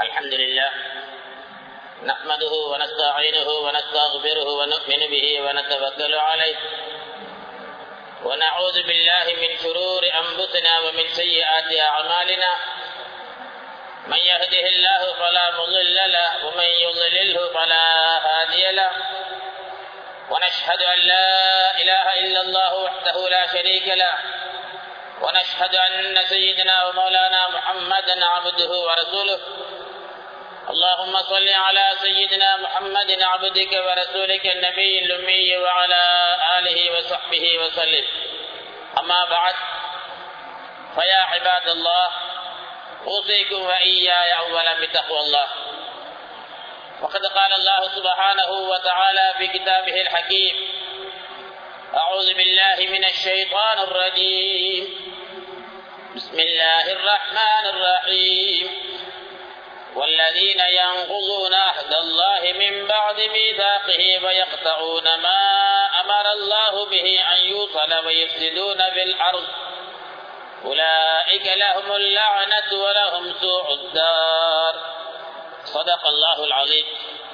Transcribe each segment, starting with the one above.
الحمد لله نحمده ونستعينه ونستغفره ونؤمن به ونتوكل عليه ونعوذ بالله من شرور أنفسنا ومن سيئات أعمالنا من يهده الله فلا مضل له ومن يضلله فلا هادي له ونشهد أن لا إله إلا الله وحده لا شريك له ونشهد أن سيدنا ومولانا محمدا عبده ورسوله اللهم صل على سيدنا محمد عبدك ورسولك النبي الأمي وعلى آله وصحبه وسلم أما بعد فيا عباد الله أوصيكم وإياي أولا بتقوى الله وقد قال الله سبحانه وتعالى في كتابه الحكيم أعوذ بالله من الشيطان الرجيم بسم الله الرحمن الرحيم والذين ينقضون عهد الله من بعد ميثاقه ويقطعون ما أمر الله به أن يوصل ويفسدون في الأرض أولئك لهم اللعنة ولهم سوء الدار صدق الله العظيم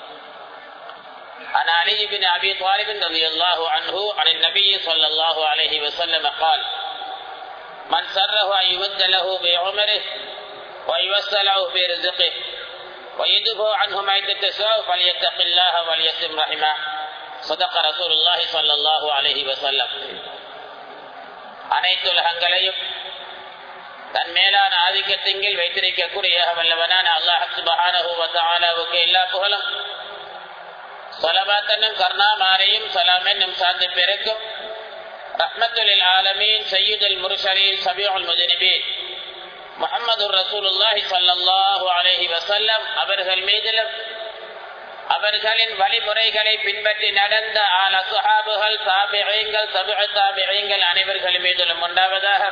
عن علي بن أبي طالب رضي الله عنه عن النبي صلى الله عليه وسلم قال من سره أن يمد له بعمره ويوسع له برزقه ويدفع عنه ما يتساء فليتق الله وليسلم رحمه صدق رسول الله صلى الله عليه وسلم அனைத்து உலகங்களையும் தன் மேலான ஆதிக்கத்திங்கில் வைத்திருக்கக்கூடிய வல்லவனான அல்லாஹ் சுபஹானஹுவத்தாலாவுக்கு எல்லா புகழும் சொலபாத்தனும் கர்ணாமாரையும் சலாம் என்னும் சார்ந்து பெருக்கும் ரஹ்மத்துலில் ஆலமீன் சையுதல் முருஷரீன் சபியுல் முஜனிபீன் முகமது ரசூலுல்லாஹி சல்லாஹூ அலஹி வசல்லம் அவர்கள் மீதிலும் அவர்களின் வழிமுறைகளை பின்பற்றி நடந்த ஆல சுஹாபுகள் தாபிகள் தபு தாபிகள் அனைவர்கள் மீதிலும் உண்டாவதாக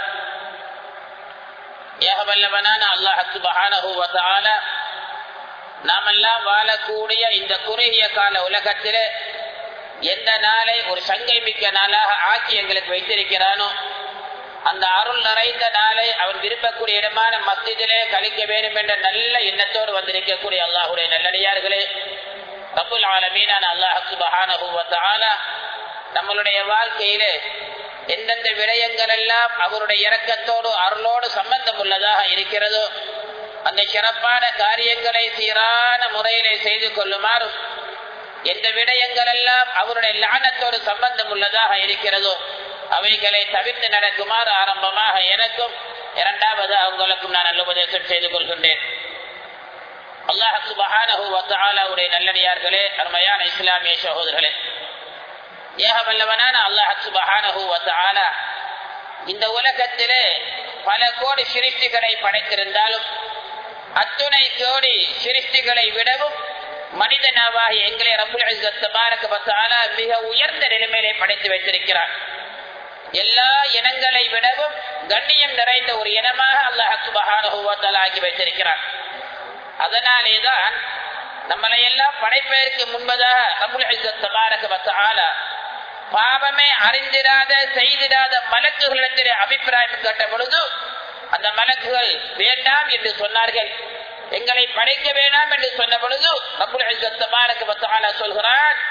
ஏகவல்லவனான அல்லாஹ் சுபஹானஹுவத்தால நாமெல்லாம் வாழக்கூடிய இந்த குறுகிய கால உலகத்திலே எந்த நாளை ஒரு சங்கை மிக்க நாளாக ஆக்கி எங்களுக்கு வைத்திருக்கிறானோ அந்த அருள் நிறைந்த நாளை அவர் விரும்பக்கூடிய இடமான மத்தியிலே கழிக்க வேண்டும் என்ற நல்ல எண்ணத்தோடு வந்திருக்கக்கூடிய அல்லாஹுடைய நல்லடியார்களே ரபுல் ஆலமீனான அல்லாஹ் சுபஹானஹுவத்தால நம்மளுடைய வாழ்க்கையிலே எந்தெந்த விடயங்கள் எல்லாம் அவருடைய இறக்கத்தோடு அருளோடு சம்பந்தம் உள்ளதாக இருக்கிறதோ அந்த சிறப்பான காரியங்களை சீரான முறையிலே செய்து கொள்ளுமாறும் எந்த விடயங்கள் எல்லாம் அவருடைய லானத்தோடு சம்பந்தம் உள்ளதாக இருக்கிறதோ அவைகளை தவிர்த்து நடக்குமாறு ஆரம்பமாக எனக்கும் இரண்டாவது அவங்களுக்கும் நான் நல்ல உபதேசம் செய்து கொள்கின்றேன் அல்லாஹு மகானஹுடைய நல்லடியார்களே அருமையான இஸ்லாமிய சகோதரர்களே ஏகவல்லவனான அல்லாஹு மகானஹு இந்த உலகத்திலே பல கோடி சிருஷ்டிகளை படைத்திருந்தாலும் அத்துணை கோடி சிருஷ்டிகளை விடவும் மனிதனாவாக எங்களை ரபுல் மிக உயர்ந்த நிலைமையிலே படைத்து வைத்திருக்கிறார் எல்லா இனங்களை விடவும் கண்ணியம் நிறைந்த ஒரு இனமாக அல்லாஹ் ஆக்கி வைத்திருக்கிறார் அதனாலேதான் நம்மளை எல்லாம் படைப்பதற்கு முன்பதாக ரபுல் பாவமே அறிந்திராத செய்திராத மலக்குகளிடத்திலே அபிப்பிராயம் கேட்ட பொழுது அந்த மலக்குகள் வேண்டாம் என்று சொன்னார்கள் எங்களை படைக்க வேண்டாம் என்று சொன்ன பொழுது ரபுல் சொல்கிறார்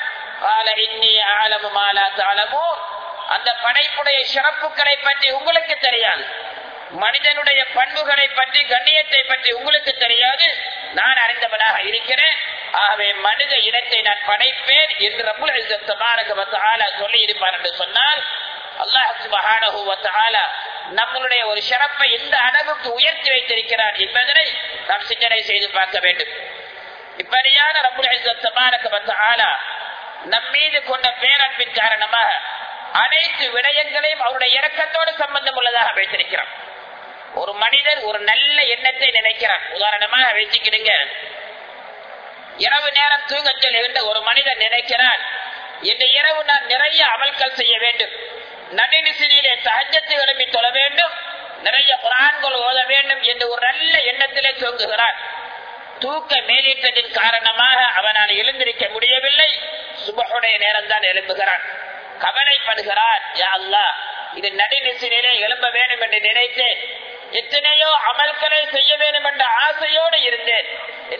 அந்த படைப்புடைய சிறப்புகளை பற்றி உங்களுக்கு தெரியாது மனிதனுடைய பண்புகளை பற்றி கண்ணியத்தை பற்றி உங்களுக்கு தெரியாது நான் அறிந்தவனாக இருக்கிறேன் ஆகவே மனித இனத்தை நான் படைப்பேன் என்று ரபுல் சொல்லி இருப்பார் என்று சொன்னால் அல்லாஹு நம்மளுடைய ஒரு சிறப்பை எந்த அளவுக்கு உயர்த்தி வைத்திருக்கிறார் என்பதனை நாம் சிந்தனை செய்து பார்க்க வேண்டும் இப்படியான ரபுல் ஆலா நம் மீது கொண்ட பேரன்பின் காரணமாக அனைத்து விடயங்களையும் அவருடைய இறக்கத்தோடு சம்பந்தம் உள்ளதாக வைத்திருக்கிறார் ஒரு மனிதர் ஒரு நல்ல எண்ணத்தை நினைக்கிறார் உதாரணமாக வச்சுக்கிடுங்க இரவு நேரம் தூங்க செல்கின்ற ஒரு மனிதர் நினைக்கிறார் இந்த இரவு நான் நிறைய அமல்கள் செய்ய வேண்டும் நடுநிசிலே சகஜத்தை எழுப்பி தொழ வேண்டும் நிறைய குரான்கள் ஓத வேண்டும் என்று ஒரு நல்ல எண்ணத்திலே தூங்குகிறார் தூக்க மேலிட்டதின் காரணமாக அவனால் எழுந்திருக்க முடியவில்லை சுபகுடைய நேரம் தான் எழும்புகிறான் கவலைப்படுகிறார் யா அல்லாஹ் இது நடுநிசிலே எழும்ப வேண்டும் என்று நினைத்தேன் எத்தனையோ அமல்களை செய்ய வேண்டும் என்ற ஆசையோடு இருந்தேன் என்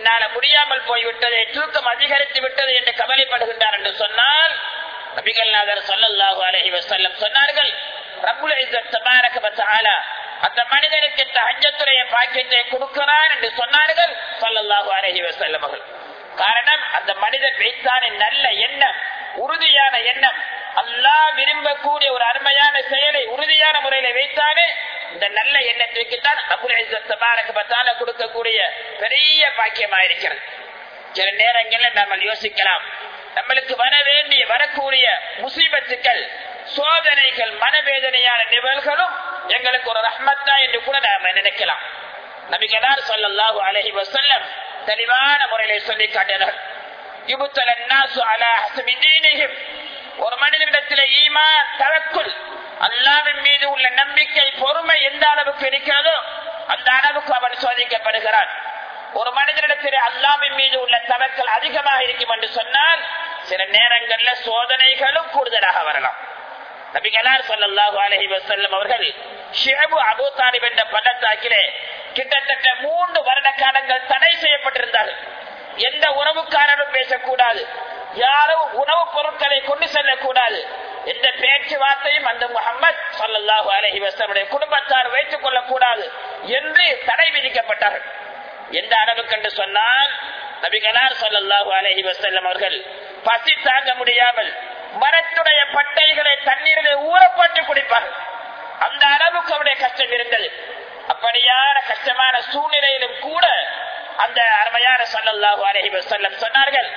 என்னால முடியாமல் போய்விட்டது தூக்கம் அதிகரித்து விட்டது என்று கவலைப்படுகின்றார் என்று சொன்னால் நபிகள் நாதர் சொல்லல்லாஹு அலஹி வசல்லம் சொன்னார்கள் ரப்புல் இஸ்ஸத் தபாரக வ தஆலா அந்த மனிதனுக்கு தஹஜ்ஜத்துடைய பாக்கியத்தை கொடுக்கிறான் என்று சொன்னார்கள் சொல்லல்லாஹு அலஹி வசல்லம் அவர்கள் காரணம் அந்த மனிதன் வைத்தான நல்ல எண்ணம் உறுதியான எண்ணம் அல்லாஹ் விரும்பக்கூடிய ஒரு அருமையான செயலை உறுதியான முறையில வைத்தானே இந்த நல்ல எண்ணத்திற்குத்தான் அபுல் இஸ்ஸத் தபாரக வ தஆலா கொடுக்கக்கூடிய பெரிய பாக்கியமா இருக்கிறது சில நேரங்களில் நம்ம யோசிக்கலாம் நம்மளுக்கு வர வேண்டிய வரக்கூடிய முசீபத்துக்கள் சோதனைகள் மனவேதனையான நிகழ்களும் எங்களுக்கு ஒரு ரஹ்மத்தா என்று கூட நாம நினைக்கலாம் நபிகளார் சொல்லல்லாஹு அலஹி வசல்லம் தெளிவான முறையில சொல்லி காட்டினார் யுபுத்தல் அன்னாசு அலா ஹஸ்பி தீனிஹிம் ஒரு மனிதனிடத்தில் ஈமான் தவக்குள் அல்லாவின் மீது உள்ள நம்பிக்கை பொறுமை எந்த அளவுக்கு இருக்கிறதோ அந்த அளவுக்கு அவன் சோதிக்கப்படுகிறான் ஒரு மனிதனிடத்தில் அல்லாவின் மீது உள்ள தவக்கல் அதிகமாக இருக்கும் என்று சொன்னால் சில நேரங்கள்ல சோதனைகளும் கூடுதலாக வரலாம் நபிகளார் சொல்லல்லாஹு அலஹி வசல்லம் அவர்கள் ஷியபு அபு தாலிப் என்ற பள்ளத்தாக்கிலே கிட்டத்தட்ட மூன்று வருட காலங்கள் தடை செய்யப்பட்டிருந்தார்கள் எந்த உறவுக்காரரும் பேசக்கூடாது யாரும் உணவுப் பொருட்களை கொண்டு செல்லக்கூடாது எந்த பேச்சுவார்த்தையும் அந்த முகமது சொல்லல்லாஹு அலஹி வசல்லுடைய குடும்பத்தார் வைத்துக் கொள்ளக்கூடாது என்று தடை விதிக்கப்பட்டார்கள் எந்த அளவுக்கு என்று சொன்னால் நபிகளார் சொல்லல்லாஹு அலஹி வசல்லம் அவர்கள் பசி தாங்க முடியாமல் மரத்துடைய பட்டைகளை தண்ணீரிலே ஊறப்பட்டு குடிப்பார்கள் அந்த அளவுக்கு அவருடைய கஷ்டம் இருந்தது அப்படியான கஷ்டமான சூழ்நிலையிலும் கூட அந்த அருமையான சல்லல்லாஹு அலஹி வசல்லம் சொன்னார்கள்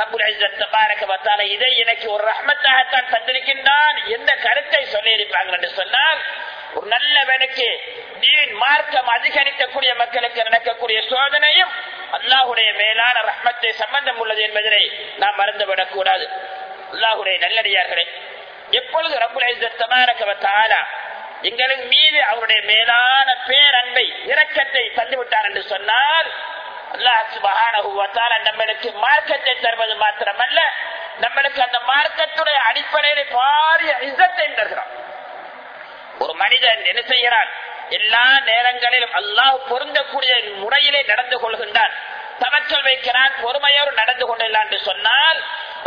இதை எனக்கு ஒரு ரஹ்மத்தாகத்தான் தந்திருக்கின்றான் எந்த கருத்தை சொல்லியிருப்பாங்க என்று சொன்னால் ஒரு நல்லவனுக்கு நீன் மார்க்கம் அதிகரிக்கக்கூடிய மக்களுக்கு நடக்கக்கூடிய சோதனையும் அல்லாஹுடைய மேலான ரஹ்மத்தை சம்பந்தம் உள்ளது என்பதனை நாம் மறந்துவிடக் கூடாது அல்லாஹுடைய நல்லடியார்களே எப்பொழுது ரபுல் எங்களின் மீது அவருடைய மேலான பேரன்பை இரக்கத்தை தந்து விட்டார் என்று சொன்னால் அல்லாஹ் நம்மளுக்கு மார்க்கத்தை தருவது மாத்திரமல்ல நம்மளுக்கு அந்த மார்க்கத்துடைய அடிப்படையில் பாரிய இசத்தை தருகிறான் ஒரு மனிதன் என்ன செய்கிறான் எல்லா நேரங்களிலும் அல்லாஹ் பொருந்தக்கூடிய முறையிலே நடந்து கொள்கின்றான் தவற்றல் வைக்கிறான் பொறுமையோடு நடந்து கொண்டிருந்தான் என்று சொன்னால்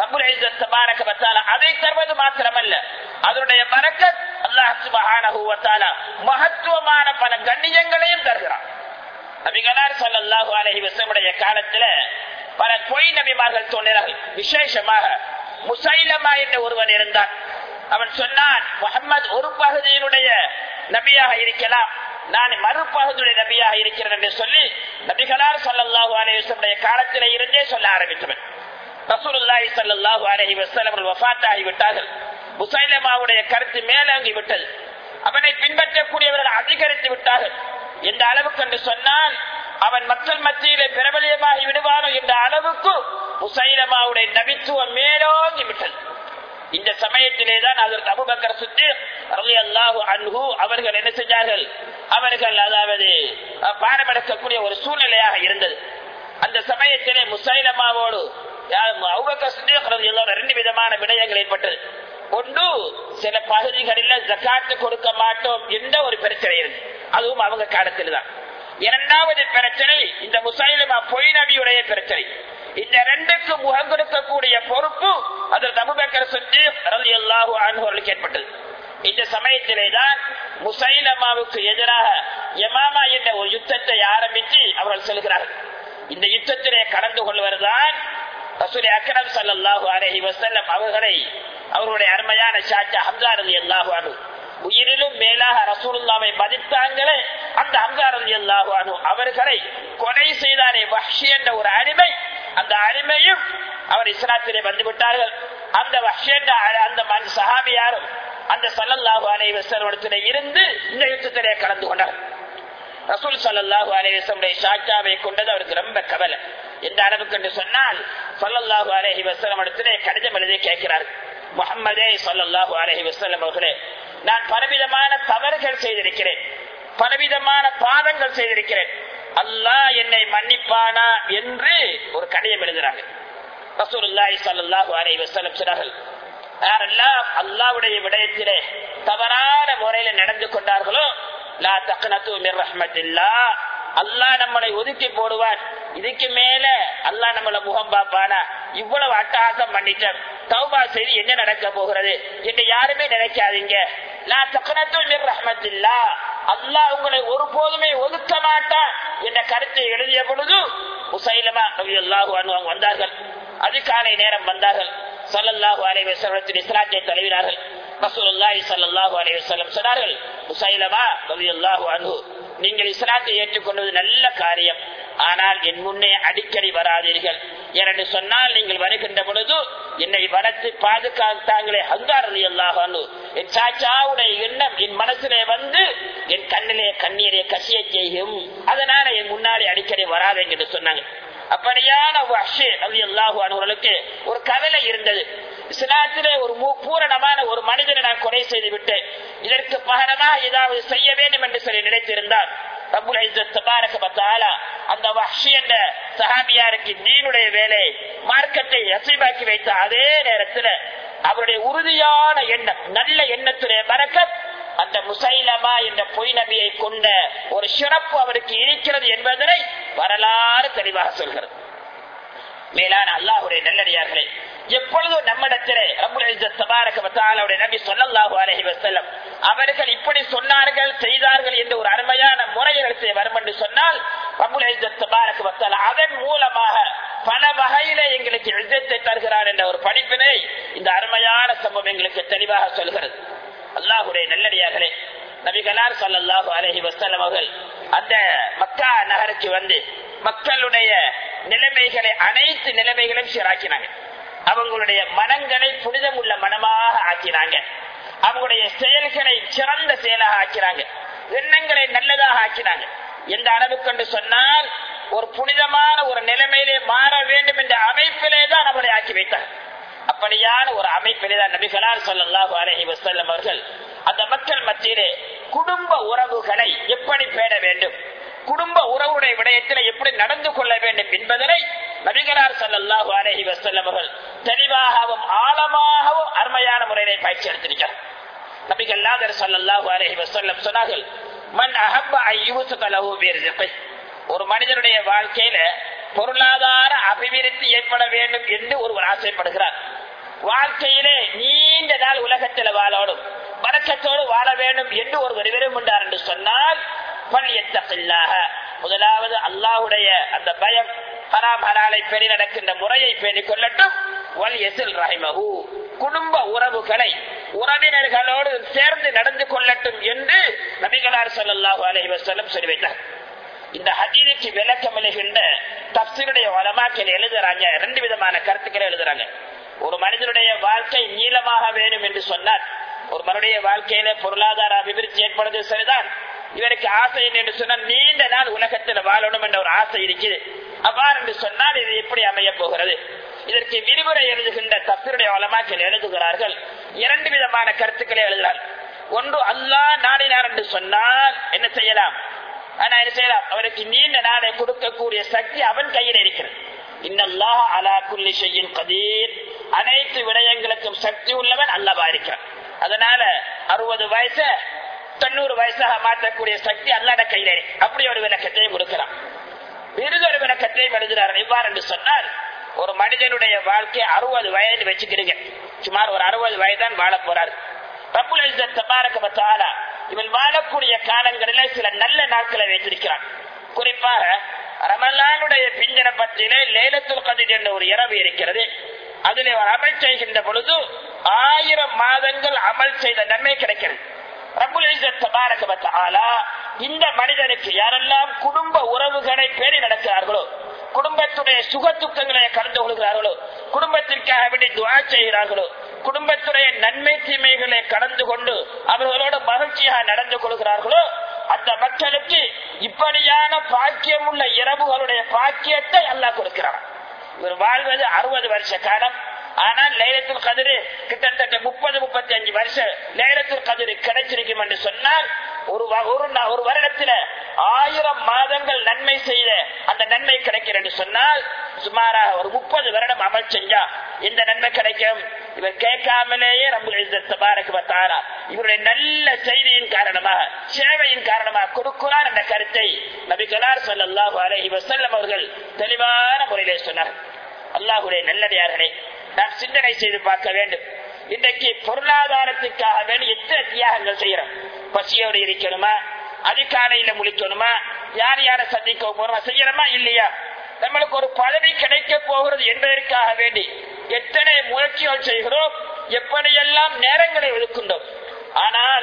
அதை தருவது மாத்திரமல்ல அதனுடைய பறக்கத் அல்லாஹ் மகத்துவமான பல கண்ணியங்களையும் தருகிறான் நபிகளார் சல்லாஹூ அலஹி வசமுடைய காலத்துல பல பொய் நபிமார்கள் தோன்றினார்கள் விசேஷமாக முசைலமா என்ற ஒருவன் இருந்தான் அவன் சொன்னான் முகமது ஒரு பகுதியினுடைய நபியாக இருக்கலாம் நான் மறுபகுதியுடைய நபியாக இருக்கிறேன் என்று சொல்லி நபிகளார் சல்லாஹூ அலையுடைய காலத்தில இருந்தே சொல்ல ஆரம்பித்தவன் ரசூலுல்லாஹி சல்லாஹூ அலஹி வசலம் அவர்கள் வஃத்தாகி விட்டார்கள் முசைலமாவுடைய கருத்து மேலோங்கி விட்டது அவனை பின்பற்றக்கூடியவர்கள் அதிகரித்து விட்டார்கள் எந்த அளவுக்கு என்று சொன்னால் அவன் மக்கள் மத்தியிலே பிரபலியமாகி விடுவானோ என்ற அளவுக்கு முசைலமாவுடைய நபித்துவம் மேலோங்கி விட்டது இந்த சமயத்திலேதான் அதற்கு அபுபக்கர் சுத்தி அல்லாஹு அன்ஹு அவர்கள் என்ன செஞ்சார்கள் அவர்கள் அதாவது பாடமெடுக்கக்கூடிய ஒரு சூழ்நிலையாக இருந்தது அந்த சமயத்திலே முசைலமாவோடு ரெண்டு விதமான விடயங்கள் ஏற்பட்டது ஒன்று சில பகுதிகளில் ஜக்காத்து கொடுக்க மாட்டோம் என்ற ஒரு பிரச்சனை இருக்கு அதுவும் அவங்க காலத்தில் தான் இரண்டாவது பிரச்சனை இந்த முசைலமா பொய் நபியுடைய பிரச்சனை இந்த ரெண்டுக்கு முகம் கொடுக்கக்கூடிய பொறுப்பு அதில் அபுபக்கர் சுத்தி ரவி அல்லாஹு அனுபவர்களுக்கு ஏற்பட்டது இந்த சமயத்திலே தான் முசைலமாவுக்கு எதிராக யமாமா என்ற ஒரு யுத்தத்தை ஆரம்பித்து அவர்கள் செல்கிறார்கள் இந்த யுத்தத்திலே கலந்து கொள்வதுதான் ரசூலை அக்கரம் சல்லாஹு அலஹி வசல்லம் அவர்களை அவருடைய அருமையான சாச்சா ஹம்சா ரதி அல்லாஹு அனு உயிரிலும் மேலாக ரசூலுல்லாவை மதித்தாங்களே அந்த ஹம்சா ரதி அல்லாஹு அனு அவர்களை கொலை செய்தாரே வஹ்ஷி என்ற ஒரு அடிமை அந்த அடிமையும் அவர் இஸ்லாத்திலே வந்து விட்டார்கள் அந்த வஹ்ஷி என்ற அந்த சஹாபியாரும் அந்த சல்லல்லாஹு அலை வசலத்திலே இருந்து இந்த யுத்தத்திலே கலந்து கொண்டார் ரசூல் சல்லாஹூ அலைவசமுடைய சாச்சாவை கொண்டது அவருக்கு ரொம்ப கவலை எந்த அளவுக்கு என்று சொன்னால் சொல்லல்லாஹு அலஹி வசலம் இடத்திலே கடிதம் எழுதி கேட்கிறார் முகம்மதே சொல்லல்லாஹு அலஹி வசலம் அவர்களே நான் பலவிதமான தவறுகள் செய்திருக்கிறேன் பலவிதமான பாதங்கள் செய்திருக்கிறேன் அல்லாஹ் என்னை மன்னிப்பானா என்று ஒரு கடிதம் எழுதுகிறார்கள் ரசூலுல்லாஹி ஸல்லல்லாஹு அலைஹி வஸல்லம் சொன்னார்கள் யாரெல்லாம் அல்லாஹ்வுடைய விடயத்திலே தவறான முறையில நடந்து கொண்டார்களோ லா தக்னது மிர் ரஹ்மத்தில்லா அல்லாஹ் நம்மளை ஒதுக்கி போடுவான் இதுக்கு மேல அல்லாஹ் நம்மள முகம் பார்ப்பானா இவ்வளவு அட்டகாசம் பண்ணிட்டோம் தௌபா செய்து என்ன நடக்க போகிறது என்று யாருமே நினைக்காதீங்க நான் தக்கனத்துள் மிர் ரஹ்மத்தில்லா அல்லாஹ் உங்களை ஒருபோதுமே ஒதுக்க மாட்டான் என்ற கருத்தை எழுதிய பொழுது முசைலமா அல்லாஹு அவங்க வந்தார்கள் அதிகாலை நேரம் வந்தார்கள் சல்லல்லாஹு அலைஹி வஸல்லத்தின் இஸ்லாத்தை தழுவினார்கள் ரசூலுல்லாஹி ஸல்லல்லாஹு அலைஹி வஸல்லம் சொன்னார்கள் முசைலமா ரலியல்லாஹு அன்ஹு நீங்கள் இஸ்லாத்தை ஏற்றுக்கொண்டது நல்ல காரியம் ஆனால் என் முன்னே அடிக்கடி வராதீர்கள் என்று சொன்னால் நீங்கள் வருகின்ற பொழுது என்னை வளர்த்து பாதுகாத்தாங்களே அங்கார் அல்லாஹ் என் சாச்சாவுடைய எண்ணம் என் மனசிலே வந்து என் கண்ணிலே கண்ணீரை கசிய செய்யும் அதனால என் முன்னாடி அடிக்கடி வராதீங்க என்று சொன்னாங்க அப்படியான அல்லாஹுக்கு ஒரு கவலை இருந்தது இஸ்லாத்திலே ஒரு பூரணமான ஒரு மனிதனை நான் கொலை செய்து விட்டேன் இதற்கு பகரமா ஏதாவது செய்ய வேண்டும் என்று சொல்லி நினைத்திருந்தார் அந்த வஹ்ஷி என்ற சஹாபியாருக்கு தீனுடைய வேலை மார்க்கத்தை அசைவாக்கி வைத்த அதே நேரத்தில் அவருடைய உறுதியான எண்ணம் நல்ல எண்ணத்துடைய மறக்கத் அந்த முசைலமா என்ற பொய் நபியை கொண்ட ஒரு சிறப்பு அவருக்கு இருக்கிறது என்பதனை வரலாறு தெளிவாக சொல்கிறது மேலான அல்லாஹுடைய நல்லடியார்களே எப்பொழுதும் நம்மிடத்திலே ரபுடைய நபி சொல்லல்லாஹு அலஹி வசல்லம் அவர்கள் இப்படி சொன்னார்கள் செய்தார்கள் என்று ஒரு அருமையான முறையை வரும் என்று சொன்னால் அதன் மூலமாக பல வகையில எங்களுக்கு எழுத்தை தருகிறார் என்ற ஒரு படிப்பினை இந்த அருமையான சம்பவம் எங்களுக்கு தெளிவாக சொல்கிறது அல்லாஹுடைய நல்லடியார்களே நபிகளார் சல்லாஹூ அலஹி வசல்லம் அவர்கள் அந்த மக்கா நகருக்கு வந்து மக்களுடைய நிலைமைகளை அனைத்து நிலைமைகளையும் சீராக்கினாங்க அவங்களுடைய மனங்களை புனிதம் உள்ள மனமாக ஆக்கினாங்க அவங்களுடைய செயல்களை சிறந்த செயலாக ஆக்கினாங்க எண்ணங்களை நல்லதாக ஆக்கினாங்க எந்த அளவுக்கு என்று சொன்னால் ஒரு புனிதமான ஒரு நிலைமையிலே மாற வேண்டும் என்ற அமைப்பிலே தான் அவரை ஆக்கி வைத்தார் அப்படியான ஒரு அமைப்பிலே தான் நபிகளால் சொல்லல்லாஹு அலஹி வசல்லம் அவர்கள் அந்த மக்கள் மத்தியிலே குடும்ப உறவுகளை எப்படி பேண வேண்டும் குடும்ப உறவுடைய விடயத்தில் எப்படி நடந்து கொள்ள வேண்டும் என்பதனை நபிகளார் சல்லாஹூ அலஹி வசல்லம் அவர்கள் தெளிவாகவும் ஆழமாகவும் அருமையான முறையிலே பயிற்சி எடுத்திருக்கிறார் நபிகள் நாதர் சல்லாஹூ அலஹி வசல்லம் சொன்னார்கள் மண் அஹப்ப ஒரு மனிதனுடைய வாழ்க்கையில பொருளாதார அபிவிருத்தி ஏற்பட வேண்டும் என்று ஒருவர் ஆசைப்படுகிறார் வாழ்க்கையிலே நீண்ட நாள் உலகத்தில் வாழோடும் வணக்கத்தோடு வாழ வேண்டும் என்று ஒருவர் விரும்புகிறார் என்று சொன்னால் முதலாவது அல்லாஹுடைய அந்த பயம் ஹராம் ஹலாலை பெறி நடக்கின்ற முறையை பேணிக் கொள்ளட்டும் வல் எசில் ரஹிமஹு குடும்ப உறவுகளை உறவினர்களோடு சேர்ந்து நடந்து கொள்ளட்டும் என்று நபிகளார் சொல்லல்லாஹு அலைஹி வஸல்லம் சொல்லி வைத்தார் இந்த ஹதீதுக்கு விளக்கம் எழுகின்ற தப்சீருடைய வளமாக்கல் எழுதுறாங்க ரெண்டு விதமான கருத்துக்களை எழுதுறாங்க ஒரு மனிதனுடைய வாழ்க்கை நீளமாக வேண்டும் என்று சொன்னார் ஒரு மனுடைய வாழ்க்கையில பொருளாதார அபிவிருத்தி ஏற்படுவது சரிதான் இவருக்கு ஆசை என்று சொன்னால் நீண்ட நாள் உலகத்தில் வாழணும் என்ற ஒரு ஆசை இருக்குது அவ்வாறு என்று சொன்னால் இது எப்படி அமைய போகிறது இதற்கு விரிவுரை எழுதுகின்ற தப்பினுடைய வளமாக்கள் எழுதுகிறார்கள் இரண்டு விதமான கருத்துக்களை எழுதுகிறார் ஒன்று அல்லாஹ் நாடினார் என்று சொன்னால் என்ன செய்யலாம் ஆனா என்ன செய்யலாம் அவருக்கு நீண்ட நாளை கொடுக்கக்கூடிய சக்தி அவன் கையில் இருக்கிறது இன்னல்லாஹ் அலா குல்லி செய்யும் கதீர் அனைத்து விடயங்களுக்கும் சக்தி உள்ளவன் அல்லவா இருக்கிறான் அதனால அறுபது வயசு தொண்ணூறு வயசாக மாற்றக்கூடிய சக்தி அல்லாட கையில அப்படி ஒரு விளக்கத்தையும் கொடுக்கிறான் விருதொரு விளக்கத்தையும் எழுதுகிறார் இவ்வாறு என்று சொன்னால் ஒரு மனிதனுடைய வாழ்க்கை அறுபது வயது வச்சுக்கிறீங்க சுமார் ஒரு அறுபது வயதான் வாழ போறாரு தபாரகத்தாலா இவன் வாழக்கூடிய காலங்களில சில நல்ல நாட்களை வைத்திருக்கிறான் குறிப்பாக ரமலானுடைய பிஞ்சன பத்திலே லேலத்துல் கதிர் என்ற ஒரு இரவு இருக்கிறது அதில் அமல் செய்கின்ற பொழுது ஆயிரம் மாதங்கள் அமல் செய்த நன்மை கிடைக்கிறது இந்த மனிதனுக்கு யாரெல்லாம் குடும்ப உறவுகளை பேணி நடக்கிறார்களோ குடும்பத்துடைய சுக துக்கங்களை கலந்து கொள்கிறார்களோ குடும்பத்திற்காக வேண்டி துவா செய்கிறார்களோ குடும்பத்துடைய நன்மை தீமைகளை கடந்து கொண்டு அவர்களோட மகிழ்ச்சியாக நடந்து கொள்கிறார்களோ அந்த மக்களுக்கு இப்படியான பாக்கியம் உள்ள இரவுகளுடைய பாக்கியத்தை அல்லா கொடுக்கிறார் இவர் வாழ்வது அறுபது வருஷ காலம் ஆனால் லைலத்துல் கதிரு கிட்டத்தட்ட முப்பது முப்பத்தி அஞ்சு வருஷம் லைலத்துல் கதிரு கிடைச்சிருக்கும் என்று சொன்னால் ஒரு ஒரு ஒரு வருடத்துல ஆயிரம் மாதங்கள் நன்மை செய்த அந்த நன்மை கிடைக்கிறது என்று சொன்னால் சுமாராக ஒரு முப்பது வருடம் அமல் செஞ்சா இந்த நன்மை கிடைக்கும் இவர் கேட்காமலேயே ரப்பு தபாரக்கு இவருடைய நல்ல செய்தியின் காரணமாக சேவையின் காரணமாக கொடுக்கிறார் என்ற கருத்தை நபிகளார் சொல்லல்லாஹு அலஹி வசல்லம் அவர்கள் தெளிவான முறையிலே சொன்னார் அல்லாஹுடைய நல்லடியார்களே நாம் சிந்தனை செய்து பார்க்க வேண்டும் இன்றைக்கு பொருளாதாரத்துக்காக வேண்டி எத்தனை தியாகங்கள் செய்யறோம் பசியோடு இருக்கணுமா அதிகாலையில முழிக்கணுமா யார் யாரை சந்திக்க போறோமா செய்யணுமா இல்லையா நம்மளுக்கு ஒரு பதவி கிடைக்க போகிறது என்பதற்காக வேண்டி எத்தனை முயற்சிகள் செய்கிறோம் எப்படியெல்லாம் நேரங்களை ஒதுக்கின்றோம் ஆனால்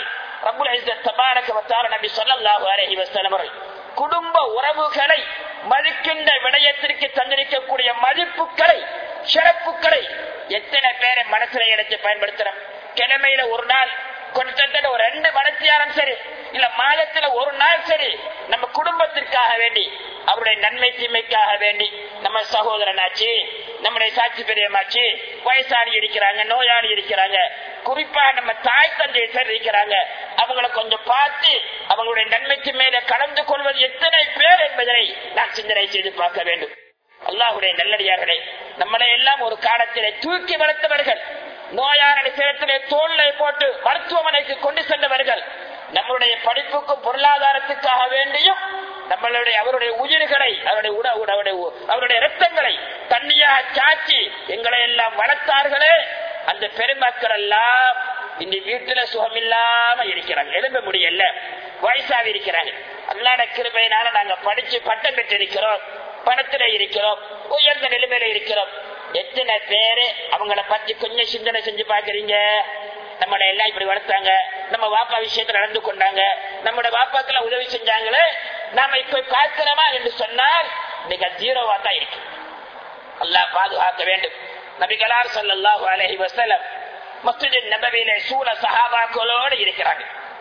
நபி சொல்லல்லாஹு அலஹி வசலம் குடும்ப உறவுகளை மதிக்கின்ற விடயத்திற்கு தந்திருக்கக்கூடிய மதிப்புகளை சிறப்புகளை எத்தனை பேரை மனசுல எடுத்து பயன்படுத்துறோம் கிழமையில ஒரு நாள் கொஞ்சம் ஒரு ரெண்டு மனத்தியாரம் சரி இல்ல மாதத்துல ஒரு நாள் சரி நம்ம குடும்பத்திற்காக வேண்டி அவருடைய நன்மை தீமைக்காக வேண்டி நம்ம சகோதரனாச்சு நம்முடைய சாட்சி பெரியமாச்சு வயசாளி இருக்கிறாங்க நோயாளி இருக்கிறாங்க குறிப்பா நம்ம தாய் தந்தை பேர் இருக்கிறாங்க அவங்களை கொஞ்சம் பார்த்து அவங்களுடைய நன்மைக்கு மேல கலந்து கொள்வது எத்தனை பேர் என்பதை நான் சிந்தனை செய்து பார்க்க வேண்டும் அல்லாஹுடைய நல்லடியார்களே நம்மளை எல்லாம் ஒரு காலத்திலே தூக்கி வளர்த்தவர்கள் நோயான சேரத்திலே தோல்லை போட்டு மருத்துவமனைக்கு கொண்டு சென்றவர்கள் நம்மளுடைய படிப்புக்கும் பொருளாதாரத்துக்காக வேண்டியும் நம்மளுடைய அவருடைய உயிர்களை அவருடைய உட அவருடைய அவருடைய ரத்தங்களை தண்ணியாக சாச்சி எங்களை எல்லாம் வளர்த்தார்களே அந்த பெருமக்கள் எல்லாம் இந்த வீட்டுல சுகம் இல்லாம இருக்கிறாங்க எழும்ப முடியல வயசாக இருக்கிறாங்க அல்லாட கிருபையினால நாங்க படிச்சு பட்டம் பெற்றிருக்கிறோம் பணத்துல இருக்கிறோம் உயர்ந்த நிலைமையில இருக்கிறோம் எத்தனை பேரு அவங்கள பத்தி கொஞ்சம் சிந்தனை செஞ்சு பாக்குறீங்க நம்மளை எல்லாம் இப்படி வளர்த்தாங்க நம்ம வாப்பா விஷயத்துல நடந்து கொண்டாங்க நம்மளோட வாப்பாக்கெல்லாம் உதவி செஞ்சாங்களே நாம இப்ப பார்க்கிறோமா என்று சொன்னால் மிக ஜீரோவா தான் இருக்கு அல்லாஹ் பாதுகாக்க வேண்டும் நபிகளார் சல்லாஹூ அலஹி வசலம் மஸ்ஜித் நபவியிலே சூழ சஹாபாக்களோடு இருக்கிறாங்க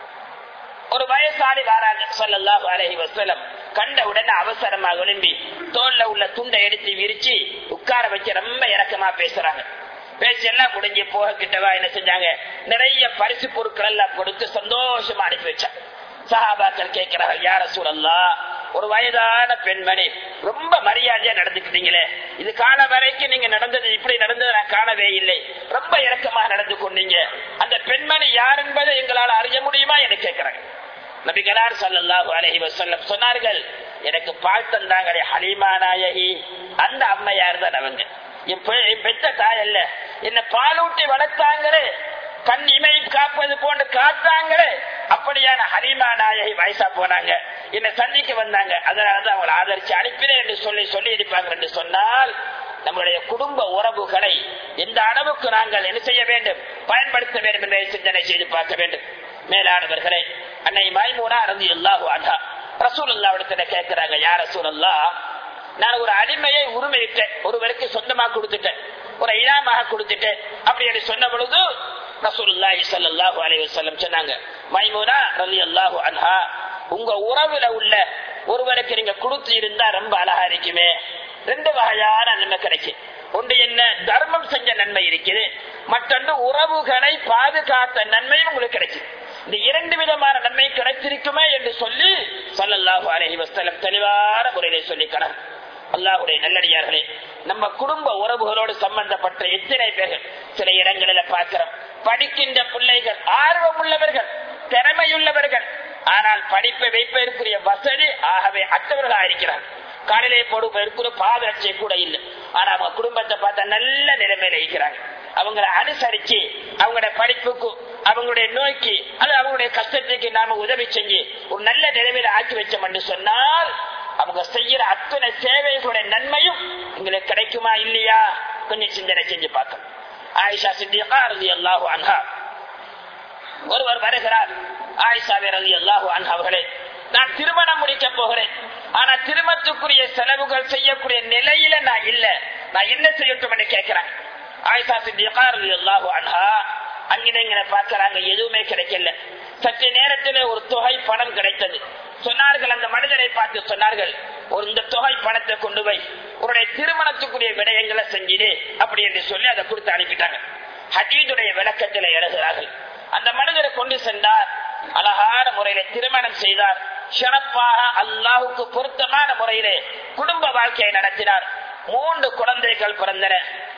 ஒரு வயசாளி வாராங்க சொல்லல்லாஹு அலஹி வசலம் கண்ட உடனே அவசரமாக விரும்பி தோல்ல உள்ள துண்டை எடுத்து விரிச்சு உட்கார வச்சு ரொம்ப இறக்கமா பேசுறாங்க பேச்சு எல்லாம் முடிஞ்சு போக கிட்டவா என்ன செஞ்சாங்க நிறைய பரிசு பொருட்கள் எல்லாம் கொடுத்து சந்தோஷமா அனுப்பி வச்சாங்க சஹாபாக்கள் கேட்கிறாங்க யார சூழல்லா ஒரு வயதான பெண்மணி ரொம்ப மரியாதையா நடந்துக்கிட்டீங்களே இது கால வரைக்கும் நீங்க நடந்தது இப்படி நடந்தது நான் காணவே இல்லை ரொம்ப இறக்கமாக நடந்து கொண்டீங்க அந்த பெண்மணி யார் என்பதை எங்களால் அறிய முடியுமா என்று கேட்கிறாங்க நபிகளார் சல்லாஹு அலஹி வசல்லம் சொன்னார்கள் எனக்கு பால் தந்தாங்களே ஹலிமா நாயகி அந்த அம்மையார் தான் அவங்க பெற்ற தாய் அல்ல என்ன பாலூட்டி வளர்த்தாங்களே கண் இமை காப்பது போன்று காத்தாங்களே அப்படியான ஹரிமா நாயகி வயசா போனாங்க என்னை சந்திக்க வந்தாங்க அதனாலதான் அவங்களை ஆதரிச்சு அனுப்பினேன் என்று சொல்லி சொல்லி இருப்பாங்க என்று சொன்னால் நம்முடைய குடும்ப உறவுகளை எந்த அளவுக்கு நாங்கள் என்ன செய்ய வேண்டும் பயன்படுத்த வேண்டும் என்பதை சிந்தனை செய்து பார்க்க வேண்டும் மேலானவர்களே அன்னை மைமூனா அறந்து எல்லாஹு அண்ணா ரசூல் அல்லாவிடத்துல கேட்கிறாங்க யார் ரசூல் அல்லா நான் ஒரு அடிமையை உரிமையிட்டேன் ஒருவருக்கு சொந்தமாக கொடுத்துட்டேன் ஒரு இனாமாக கொடுத்துட்டேன் அப்படி என்று சொன்ன பொழுது ரசூலுல்லாஹி ஸல்லல்லாஹு அலைஹி வஸல்லம் சொன்னாங்க மைமூனா ரலியல்லாஹு அன்ஹா உங்க உறவுல உள்ள ஒருவருக்கு நீங்க கொடுத்து இருந்தா ரொம்ப அழகா இருக்குமே ரெண்டு வகையான நன்மை கிடைக்கும் ஒன்று என்ன தர்மம் செஞ்ச நன்மை இருக்குது மற்றொன்று உறவுகளை பாதுகாத்த நன்மையும் உங்களுக்கு கிடைக்கும் இந்த இரண்டு விதமான நன்மை கிடைத்திருக்குமே என்று சொல்லி சல்லல்லாஹு அலஹி வஸ்தலம் தெளிவான முறையிலே சொல்லி கடன் அல்லாஹுடைய நல்லடியார்களே நம்ம குடும்ப உறவுகளோடு சம்பந்தப்பட்ட எத்தனை பேர்கள் சில இடங்களில பார்க்கிறோம் படிக்கின்ற பிள்ளைகள் ஆர்வம் உள்ளவர்கள் திறமையுள்ளவர்கள் ஆனால் படிப்பை வைப்பதற்குரிய வசதி ஆகவே அற்றவர்களாக இருக்கிறார் காலையிலே போடுவதற்கு பாதரட்சை கூட இல்லை ஆனா அவங்க குடும்பத்தை பார்த்தா நல்ல நிலைமையில இருக்கிறாங்க அவங்களை அனுசரிச்சு அவங்களுடைய படிப்புக்கு அவங்களுடைய நோய்க்கு அது அவங்களுடைய கஷ்டத்துக்கு நாம உதவி செஞ்சு ஒரு நல்ல நிலைமையில ஆக்கி வச்சோம் என்று சொன்னால் அவங்க செய்யற அத்தனை சேவைகளுடைய நன்மையும் உங்களுக்கு கிடைக்குமா இல்லையா கொஞ்சம் சிந்தனை செஞ்சு பார்க்கணும் ஆயிஷா சித்திகா ரதி அல்லாஹு அன்ஹா ஒருவர் வருகிறார் ஆயிஷாவே ரதி அல்லாஹு அன்ஹா அவர்களே நான் திருமணம் முடிக்க போகிறேன் ஆனா திருமணத்துக்குரிய செலவுகள் செய்யக்கூடிய நிலையில நான் இல்ல நான் என்ன செய்யட்டும் என்று கேட்கிறேன் ஆயிஷா சித்திகா ரதி அல்லாஹு அன்ஹா அங்கிட்ட பார்க்கிறாங்க எதுவுமே கிடைக்கல சற்று நேரத்தில் ஒரு தொகை பணம் கிடைத்தது சொன்னார்கள் அந்த மனிதரை பார்த்து சொன்னார்கள் ஒரு இந்த தொகை பணத்தை கொண்டு போய் உன்னுடைய திருமணத்துக்குரிய விடயங்களை செஞ்சிடு அப்படி என்று சொல்லி அதை கொடுத்து அனுப்பிட்டாங்க ஹஜீதுடைய விளக்கத்தில் எழுதுகிறார்கள் அந்த மனிதரை கொண்டு சென்றார் அழகான முறையில திருமணம் செய்தார் சிறப்பாக அல்லாஹுக்கு பொருத்தமான முறையிலே குடும்ப வாழ்க்கையை நடத்தினார் மூன்று குழந்தைகள் பிறந்தன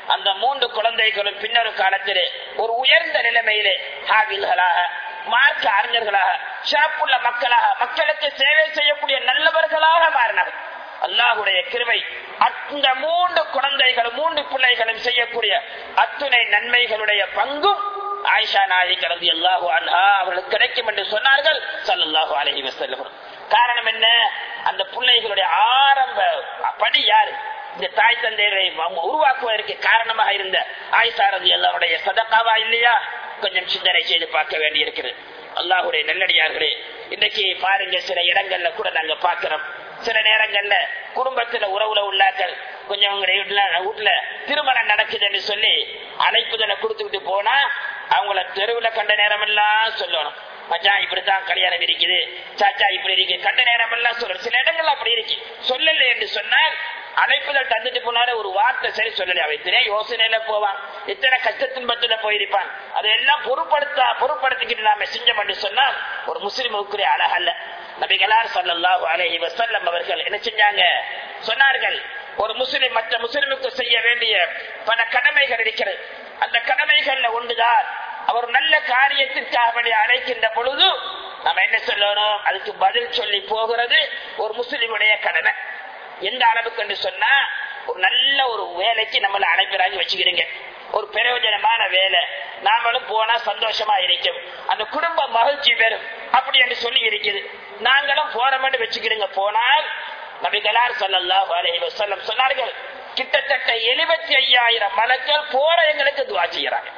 அந்த மூன்று குழந்தைகளும் பின்னொரு காலத்திலே ஒரு உயர்ந்த நிலைமையிலே ஹாவில்களாக மார்க்க அறிஞர்களாக சிறப்புள்ள மக்களாக மக்களுக்கு சேவை செய்யக்கூடிய நல்லவர்களாக மாறினார்கள் அல்லாஹுடைய கிருவை அந்த மூன்று குழந்தைகளும் மூன்று பிள்ளைகளும் செய்யக்கூடிய அத்துணை நன்மைகளுடைய பங்கும் ஆயிஷா நாயகி கலந்து அல்லாஹு அன்ஹா அவர்களுக்கு கிடைக்கும் என்று சொன்னார்கள் சல்லல்லாஹு அலஹி வசல்லம் காரணம் என்ன அந்த பிள்ளைகளுடைய ஆரம்ப படி யாரு இந்த தாய் தந்தையரை உருவாக்குவதற்கு காரணமாக இருந்த ஆயிஷா ரதி எல்லாருடைய சதக்காவா இல்லையா கொஞ்சம் சிந்தனை செய்து பார்க்க வேண்டி இருக்கிறது அல்லாஹுடைய நல்லடியார்களே இன்றைக்கு பாருங்க சில இடங்கள்ல கூட நாங்க பாக்குறோம் சில நேரங்கள்ல குடும்பத்துல உறவுல உள்ளாக்கள் கொஞ்சம் உங்களுடைய வீட்டுல திருமணம் நடக்குதுன்னு சொல்லி அழைப்புதலை கொடுத்துக்கிட்டு போனா அவங்கள தெருவுல கண்ட நேரம் எல்லாம் சொல்லணும் மச்சான் இப்படித்தான் கல்யாணம் இருக்குது சாச்சா இப்படி இருக்கு கண்ட நேரம் எல்லாம் சொல்லணும் சில இடங்கள்ல அப்படி இருக்கு சொல்லல என்று சொன்னால் அழைப்புதல் தந்துட்டு போனாலே ஒரு வார்த்தை சரி சொல்லல அவன் இத்தனை யோசனையில போவான் இத்தனை கஷ்ட துன்பத்துல போயிருப்பான் அதையெல்லாம் பொருட்படுத்த பொருட்படுத்திக்கிட்டு நாம செஞ்சோம் என்று சொன்னால் ஒரு முஸ்லிமுக்கு அழகல்ல நபிகளார் சல்லாஹு அலஹி வசல்லம் அவர்கள் என்ன செஞ்சாங்க சொன்னார்கள் ஒரு முஸ்லிம் மற்ற முஸ்லிமுக்கு செய்ய வேண்டிய பல கடமைகள் இருக்கிறது அந்த கடமைகள்ல ஒன்றுதான் அவர் நல்ல காரியத்திற்காக வேண்டிய அழைக்கின்ற பொழுது நம்ம என்ன சொல்லணும் அதுக்கு பதில் சொல்லி போகிறது ஒரு முஸ்லிமுடைய கடமை எந்த அளவுக்கு என்று சொன்னா ஒரு நல்ல ஒரு வேலைக்கு நம்மள அழைப்பிறாங்க வச்சுக்கிறீங்க ஒரு பிரயோஜனமான வேலை நாமளும் போனா சந்தோஷமா இருக்கும் அந்த குடும்ப மகிழ்ச்சி பெறும் அப்படி என்று சொல்லி இருக்குது நாங்களும் போறோம்னு வச்சுக்கிறீங்க போனால் நபிகளார் சொல்லல்லாஹு அலைஹி வஸல்லம் சொன்னார்கள் கிட்டத்தட்ட எழுபத்தி ஐயாயிரம் மலக்கள் போற எங்களுக்கு துவா செய்யறாங்க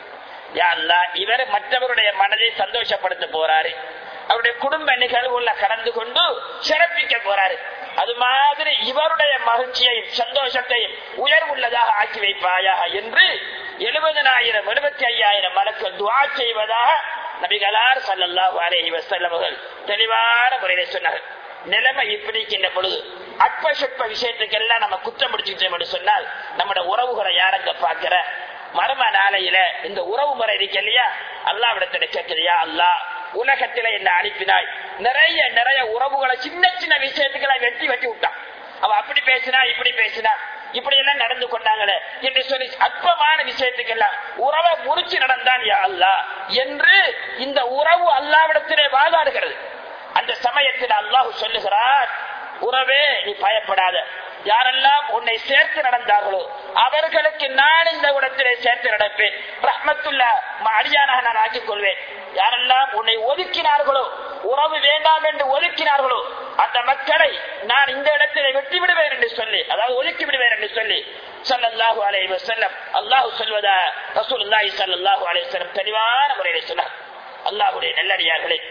இவர் மற்றவருடைய மனதை சந்தோஷப்படுத்த போறாரு அவருடைய குடும்ப நிகழ்வுல கலந்து கொண்டு சிறப்பிக்க போறாரு அது மாதிரி இவருடைய மகிழ்ச்சியையும் சந்தோஷத்தையும் உயர்வுள்ளதாக ஆக்கி வைப்பாயா என்று எழுபதனாயிரம் எழுபத்தி ஐயாயிரம் மலக்கள் துவா செய்வதாக நபிகளார் சல்லாஹூ அலேஹி வசல்லவர்கள் தெளிவான முறையில சொன்னார்கள் நிலைமை இப்படி இருக்கின்ற பொழுது அற்ப சொற்ப விஷயத்துக்கெல்லாம் நம்ம குற்றம் பிடிச்சுட்டோம் என்று சொன்னால் நம்மட உறவுகளை யாரங்க பாக்குற மர்ம நாளையில இந்த உறவு முறை இருக்கு இல்லையா அல்லாவிடத்துல கேட்கிறியா அல்லா உலகத்தில என்ன அனுப்பினாய் நிறைய நிறைய உறவுகளை சின்ன சின்ன விஷயத்துக்களை வெட்டி வெட்டி விட்டான் அவ அப்படி பேசினா இப்படி பேசினா இப்படி எல்லாம் நடந்து கொண்டாங்களே என்று சொல்லி அற்பமான விஷயத்துக்கெல்லாம் உறவை முறிச்சு நடந்தான் யா அல்லா என்று இந்த உறவு அல்லாவிடத்திலே வாதாடுகிறது அந்த சமயத்தில் அல்லாஹு சொல்லுகிறார் உறவே நீ பயப்படாத யாரெல்லாம் உன்னை சேர்த்து நடந்தார்களோ அவர்களுக்கு நான் இந்த இடத்திலே சேர்த்து நடப்பேன் ரஹ்மத்துல்லா அடியானாக நான் ஆக்கிக் கொள்வேன் யாரெல்லாம் உன்னை ஒதுக்கினார்களோ உறவு வேண்டாம் என்று ஒதுக்கினார்களோ அந்த மக்களை நான் இந்த இடத்திலே வெட்டி விடுவேன் என்று சொல்லி அதாவது ஒதுக்கி விடுவேன் என்று சொல்லி சல்லாஹூ அலை வசல்லம் அல்லாஹு சொல்வதா ரசூலுல்லாஹி சல்லாஹூ அலை வசல்லம் தெளிவான முறையில சொன்னார் அல்லாஹுடைய நல்லடியார்களே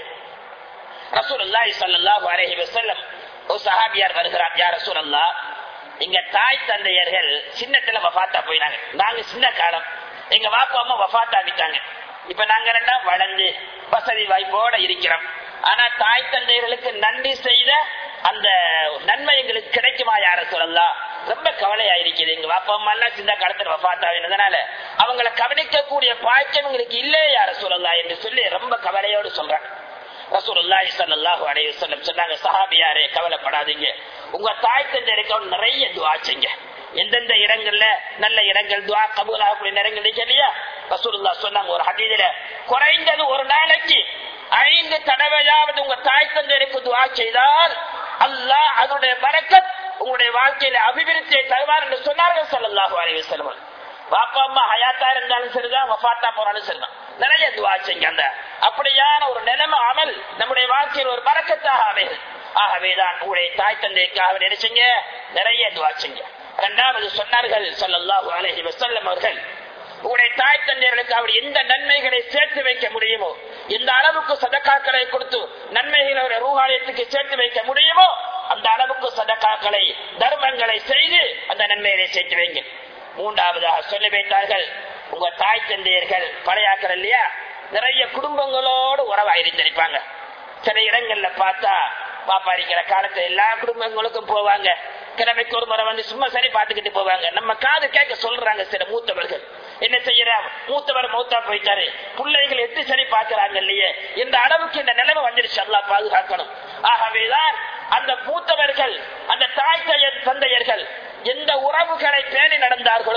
ரசூலுல்லாஹி சல்லாஹூ அலைஹி வசல்லம் ஒரு சஹாபியார் வருகிறார் யார் ரசூலல்லா எங்க தாய் தந்தையர்கள் சின்னத்துல வஃத்தா போயினாங்க நாங்க சின்ன காலம் எங்க வாப்பா அம்மா வஃத்தா விட்டாங்க இப்ப நாங்க ரெண்டாம் வளர்ந்து வசதி வாய்ப்போட இருக்கிறோம் ஆனா தாய் தந்தையர்களுக்கு நன்றி செய்த அந்த நன்மை எங்களுக்கு கிடைக்குமா யார சொல்லலாம் ரொம்ப கவலையா இருக்குது எங்க வாப்பா அம்மா எல்லாம் சின்ன காலத்துல வஃத்தாவினதுனால அவங்களை கவனிக்கக்கூடிய பாய்ச்சம் எங்களுக்கு இல்லையே யார சொல்லலாம் என்று சொல்லி ரொம்ப கவலையோடு சொல்றாங்க ரசூலுல்லாஹி ஸல்லல்லாஹு அலைஹி வஸல்லம் சொன்னாங்க சஹாபியாரே கவலைப்படாதீங்க உங்க தாய் தந்தையருக்கு நிறைய துஆ செய்யுங்க எந்தெந்த இடங்கள்ல நல்ல இடங்கள் துஆ கபூல் ஆகக்கூடிய இடங்கள் இருக்கு இல்லையா ரசூலுல்லாஹ் சொன்னாங்க ஒரு ஹதீஸ்ல குறைந்தது ஒரு நாளைக்கு ஐந்து தடவையாவது உங்க தாய் தந்தையருக்கு துஆ செய்தால் அல்லாஹ் அதனுடைய பரக்கத் உங்களுடைய வாழ்க்கையில அபிவிருத்தியை தருவார் என்று சொன்னார்கள் ஸல்லல்லாஹு அலைஹி வஸல்லம் பாப்பா அம்மா ஹயாத்தா இருந்தாலும் சரிதான் வஃபாத்தா போனாலும் சரிதான் நிறைய துவா செய்யுங்க அந்த அப்படியான ஒரு நிலைமை அமல் நம்முடைய வாழ்க்கையில் ஒரு பறக்கத்தாக அமைது ஆகவேதான் உங்களுடைய தாய் தந்தைக்காக நினைச்சீங்க நிறைய துவா செய்யுங்க இரண்டாவது சொன்னார்கள் சொல்லல்லாஹு அலஹி வசல்லம் அவர்கள் உங்களுடைய தாய் தந்தையர்களுக்கு அவர் எந்த நன்மைகளை சேர்த்து வைக்க முடியுமோ எந்த அளவுக்கு சதக்காக்களை கொடுத்து நன்மைகளை ரூபாயத்துக்கு சேர்த்து வைக்க முடியுமோ அந்த அளவுக்கு சதக்காக்களை தர்மங்களை செய்து அந்த நன்மைகளை சேர்த்து வைங்க மூன்றாவதாக சொல்லி வைத்தார்கள் உங்க தாய் தந்தையர்கள் பழையாக்கள் இல்லையா நிறைய குடும்பங்களோடு உறவாயிருந்திருப்பாங்க சில இடங்கள்ல பார்த்தா பாப்பா இருக்கிற காலத்துல எல்லா குடும்பங்களுக்கும் போவாங்க கிழமைக்கு ஒரு முறை வந்து சும்மா சரி பார்த்துக்கிட்டு போவாங்க நம்ம காது கேட்க சொல்றாங்க சில மூத்தவர்கள் என்ன செய்யற மூத்தவர் மூத்தா போயிட்டாரு பிள்ளைகள் எட்டு சரி பார்க்கிறாங்க இல்லையே இந்த அளவுக்கு இந்த நிலைமை வந்துருச்சு அல்லா பாதுகாக்கணும் ஆகவேதான் அந்த மூத்தவர்கள் அந்த தாய் தந்தையர்கள் எந்த உறவுகளை பேணி நடந்தார்களோ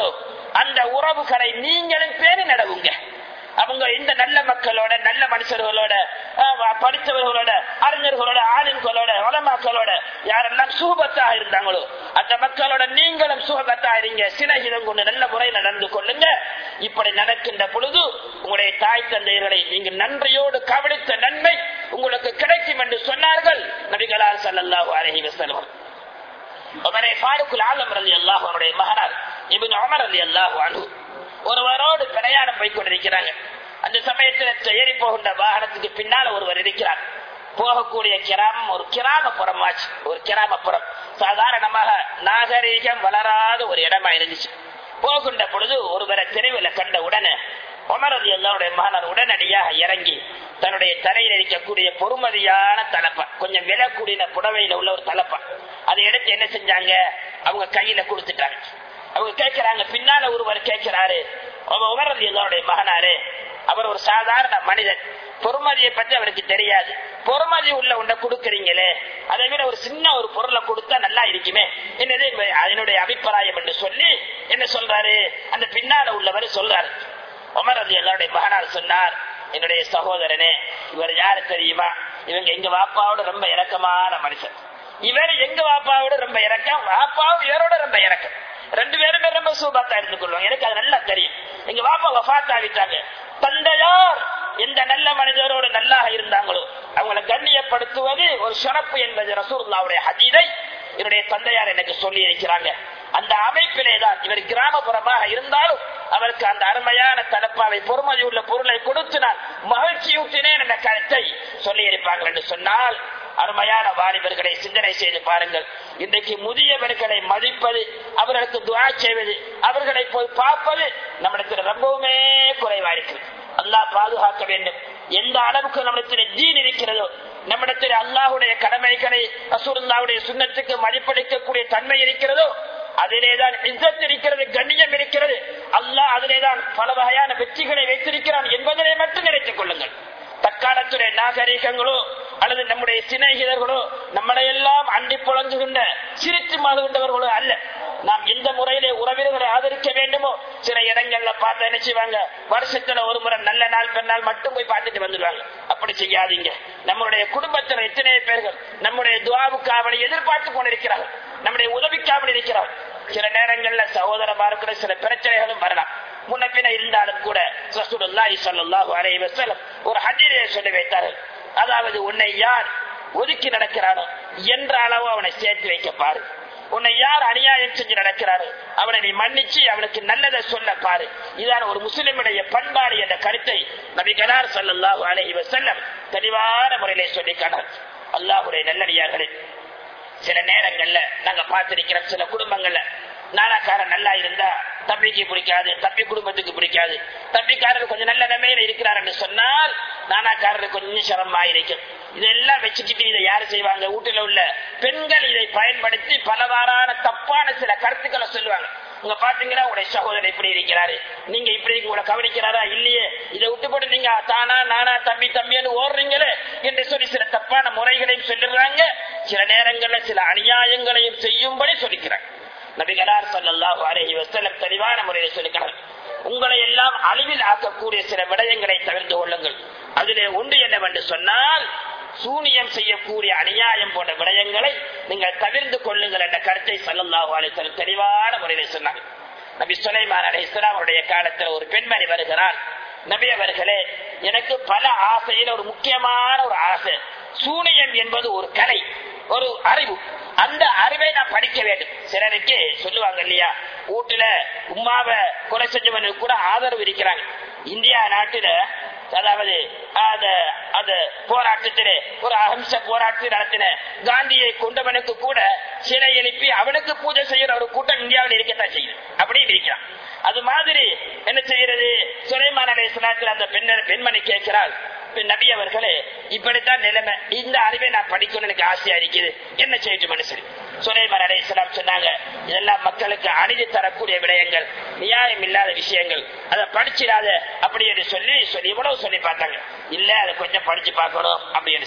அந்த உறவுகளை நீங்களும் பேணி நடவுங்க அவங்க இந்த நல்ல மக்களோட நல்ல மனுஷர்களோட அஹ், படித்தவர்களோட அறிஞர்களோட ஆளுங்களோட வளமாக்களோட யாரெல்லாம் சுகபத்தாக இருந்தாங்களோ அந்த மக்களோட நீங்களும் சுகபத்தா இருங்க சினகிதம் கொண்டு நல்ல முறையில் நடந்து கொள்ளுங்க இப்படி நடக்கின்ற பொழுது உங்களுடைய தாய் தந்தையர்களை நீங்கள் நன்றியோடு கவனித்த நன்மை உங்களுக்கு கிடைக்கும் என்று சொன்னார்கள் நபிகளார் ஸல்லல்லாஹு அலைஹி வஸல்லம் உமரை ஃபாருக்குல் ஆலம் ரலி அல்லாஹ் அவருடைய மகனார் இபின் உமர் ரலி அல்லாஹ் அன்ஹு ஒருவரோடு பிரயாணம் போய் கொண்டிருக்கிறாங்க அந்த சமயத்தில் ஏறி போகின்ற வாகனத்துக்கு பின்னால் ஒருவர் இருக்கிறார் போகக்கூடிய கிராமம் ஒரு கிராமப்புறம் ஆச்சு ஒரு கிராமப்புறம் சாதாரணமாக நாகரீகம் வளராத ஒரு இடமா இருந்துச்சு போகின்ற பொழுது ஒருவரை தெருவில் கண்ட உடனே உமரது எல்லாருடைய மகனார் உடனடியாக இறங்கி தன்னுடைய தலையில் இருக்கக்கூடிய பொறுமதியான தலப்பா கொஞ்சம் விலை கூடின புடவையில உள்ள ஒரு தலப்பா அதை எடுத்து என்ன செஞ்சாங்க அவங்க கையில கொடுத்துட்டாங்க அவங்க கேட்கிறாங்க பின்னால ஒருவர் கேட்கிறாரு உமரது எல்லாருடைய மகனாரு அவர் ஒரு சாதாரண மனிதன் பொறுமதியை பத்தி அவருக்கு தெரியாது பொறுமதி உள்ள ஒன்றை கொடுக்கறீங்களே அதை விட ஒரு சின்ன ஒரு பொருளை கொடுத்தா நல்லா இருக்குமே என்னது அதனுடைய அபிப்பிராயம் என்று சொல்லி என்ன சொல்றாரு அந்த பின்னால உள்ளவர் சொல்றாரு உமர் அலி எல்லாருடைய மகனார் சொன்னார் என்னுடைய சகோதரனே இவர் யாரு தெரியுமா இவங்க எங்க வாப்பாவோட ரொம்ப இறக்கமான மனுஷன் இவர் எங்க வாப்பாவோட ரொம்ப இறக்கம் வாப்பாவும் இவரோட ரொம்ப இறக்கம் ரெண்டு பேருமே ரொம்ப சூபாத்தா இருந்து கொள்வாங்க எனக்கு அது நல்லா தெரியும் எங்க வாப்பா வஃத் ஆகிட்டாங்க தந்தையார் எந்த நல்ல மனிதரோடு நல்லாக இருந்தாங்களோ அவங்களை கண்ணியப்படுத்துவது ஒரு சிறப்பு என்பது ரசூல்லாவுடைய ஹதீதை என்னுடைய தந்தையார் எனக்கு சொல்லி இருக்கிறாங்க அந்த அமைப்பிலே தான் இவர் கிராமப்புறமாக இருந்தாலும் அவருக்கு அந்த அருமையான தலப்பாவை பொறுமதி உள்ள பொருளை கொடுத்து நான் மகிழ்ச்சியூட்டினேன் என்ற கருத்தை சொல்லி இருப்பார்கள் என்று சொன்னால் அருமையான வாலிபர்களை சிந்தனை செய்து பாருங்கள் இன்றைக்கு முதியவர்களை மதிப்பது அவர்களுக்கு துவா செய்வது அவர்களை போய் பார்ப்பது நம்மிடத்தில் ரொம்பவுமே குறைவா இருக்கிறது அல்லாஹ் பாதுகாக்க வேண்டும் எந்த அளவுக்கு நம்மிடத்தில் ஜீன் இருக்கிறதோ நம்மிடத்தில் அல்லாஹுடைய கடமைகளை அசுருல்லாவுடைய சுண்ணத்துக்கு மதிப்பளிக்கக்கூடிய தன்மை இருக்கிறதோ அதிலேதான் இzzத் இருக்கிறது கண்ணியம் இருக்கிறது அல்லாஹ் அதிலேதான் பல வகையான வெற்றிகளை வைத்திருக்கிறான் என்பதனை மட்டும் நினைத்துக் கொள்ளுங்கள் தற்காலத்துடைய நாகரிகங்களோ அல்லது நம்முடைய சிநேகிதர்களோ நம்மளை எல்லாம் அண்டி புழங்குகின்ற சிரித்து மாறுகின்றவர்களோ அல்ல நாம் எந்த முறையிலே உறவினர்களை ஆதரிக்க வேண்டுமோ சில இடங்கள்ல பார்த்து என்ன செய்வாங்க வருஷத்துல ஒரு முறை நல்ல நாள் பெருநாள் மட்டும் போய் பார்த்துட்டு வந்துடுவாங்க அப்படி செய்யாதீங்க நம்மளுடைய குடும்பத்தில் எத்தனை பேர்கள் நம்முடைய துவாவுக்காவலை எதிர்பார்த்து கொண்டிருக்கிறார்கள் நம்முடைய உதவிக்காவல் இருக்கிறார்கள் சில நேரங்கள்ல சகோதரமாருக்கிற சில பிரச்சனைகளும் வரலாம் முன்ன பின்ன இருந்தாலும் கூட ரசூலுல்லாஹி ஸல்லல்லாஹு அலைஹி வஸல்லம் ஒரு ஹதீஸை சொல்லி வைத்தார்கள் அதாவது உன்னை யார் ஒதுக்கி நடக்கிறானோ என்ற அளவு அவனை சேர்த்து வைக்க பாரு உன்னை யார் அநியாயம் செஞ்சு நடக்கிறாரோ அவனை நீ மன்னிச்சு அவனுக்கு நல்லதை சொல்ல பாரு இதான் ஒரு முஸ்லிமுடைய பண்பாடு என்ற கருத்தை நபி கலார் ஸல்லல்லாஹு அலைஹி வஸல்லம் தெளிவான முறையிலே சொல்லி காணார் அல்லாஹ்வுடைய நல்லடியார்களே சில நேரங்கள்ல நாங்க பார்த்திருக்கிற சில குடும்பங்கள்ல நானாக்காரன் நல்லா இருந்தா தம்பிக்கு பிடிக்காது தம்பி குடும்பத்துக்கு பிடிக்காது தம்பிக்காரர் கொஞ்சம் நல்ல நிலைமையில இருக்கிறார் என்று சொன்னால் நானாக்காரர் கொஞ்சம் சிரமமா இருக்கும் இதெல்லாம் வச்சுக்கிட்டு இதை யாரு செய்வாங்க வீட்டுல உள்ள பெண்கள் இதை பயன்படுத்தி பலவாறான தப்பான சில கருத்துக்களை சொல்லுவாங்க உங்க பாத்தீங்கன்னா உங்களுடைய சகோதரர் இப்படி இருக்கிறாரு நீங்க இப்படி உங்களை கவனிக்கிறாரா இல்லையே இதை விட்டு போட்டு நீங்க தானா நானா தம்பி தம்பின்னு ஓடுறீங்களே என்று சொல்லி சில தப்பான முறைகளையும் சொல்லிடுறாங்க சில நேரங்கள்ல சில அநியாயங்களையும் செய்யும்படி சொல்லிக்கிறாங்க நபிகளார் சல்லாஹூ அலஹி வசலம் தெளிவான முறையில் சொல்லுகிறார் உங்களை எல்லாம் அழிவில் ஆக்கக்கூடிய சில விடயங்களை தவிர்த்து கொள்ளுங்கள் அதிலே ஒன்று என்னவென்று சொன்னால் சூனியம் செய்யக்கூடிய அநியாயம் போன்ற விடயங்களை நீங்கள் தவிர்த்து கொள்ளுங்கள் என்ற கருத்தை சல்லல்லாஹு அலிசலம் தெளிவான முறையில் சொன்னார் நபி சுலைமான் அலி இஸ்லாமுடைய காலத்தில் ஒரு பெண்மணி வருகிறார் நபி அவர்களே எனக்கு பல ஆசையில் ஒரு முக்கியமான ஒரு ஆசை சூனியம் என்பது ஒரு கலை ஒரு அறிவு அந்த அறிவை நான் படிக்க வேண்டும் சிலருக்கு சொல்லுவாங்க இல்லையா வீட்டுல உமாவை கொலை செஞ்சவனுக்கு கூட ஆதரவு இருக்கிறாங்க இந்தியா நாட்டுல அதாவது அந்த போராட்டத்திலே ஒரு அஹம்ச போராட்டத்தில் நடத்தின காந்தியை கொண்டவனுக்கு கூட சிலை எழுப்பி அவனுக்கு பூஜை செய்யற ஒரு கூட்டம் இந்தியாவில் இருக்கத்தான் செய்யுது அப்படின்னு இருக்கிறான் அது மாதிரி என்ன செய்யறது சுலைமான் அலையாத்தில் அந்த பெண் பெண்மணி கேட்கிறாள் நபி அவர்களே இப்படித்தான் நிலைமை இந்த அறிவை நான் படிக்கணும் எனக்கு ஆசையா இருக்குது என்ன செய்யட்டும் மனுஷன் சுலைமான் அலை இஸ்லாம் சொன்னாங்க இதெல்லாம் மக்களுக்கு அணிதி தரக்கூடிய விடயங்கள் நியாயம் இல்லாத விஷயங்கள் அதை படிச்சிடாத அப்படி என்று சொல்லி சொல்லி இவ்வளவு சொல்லி பார்த்தாங்க இல்ல அதை கொஞ்சம் படிச்சு பார்க்கணும் அப்படின்னு சொல்லி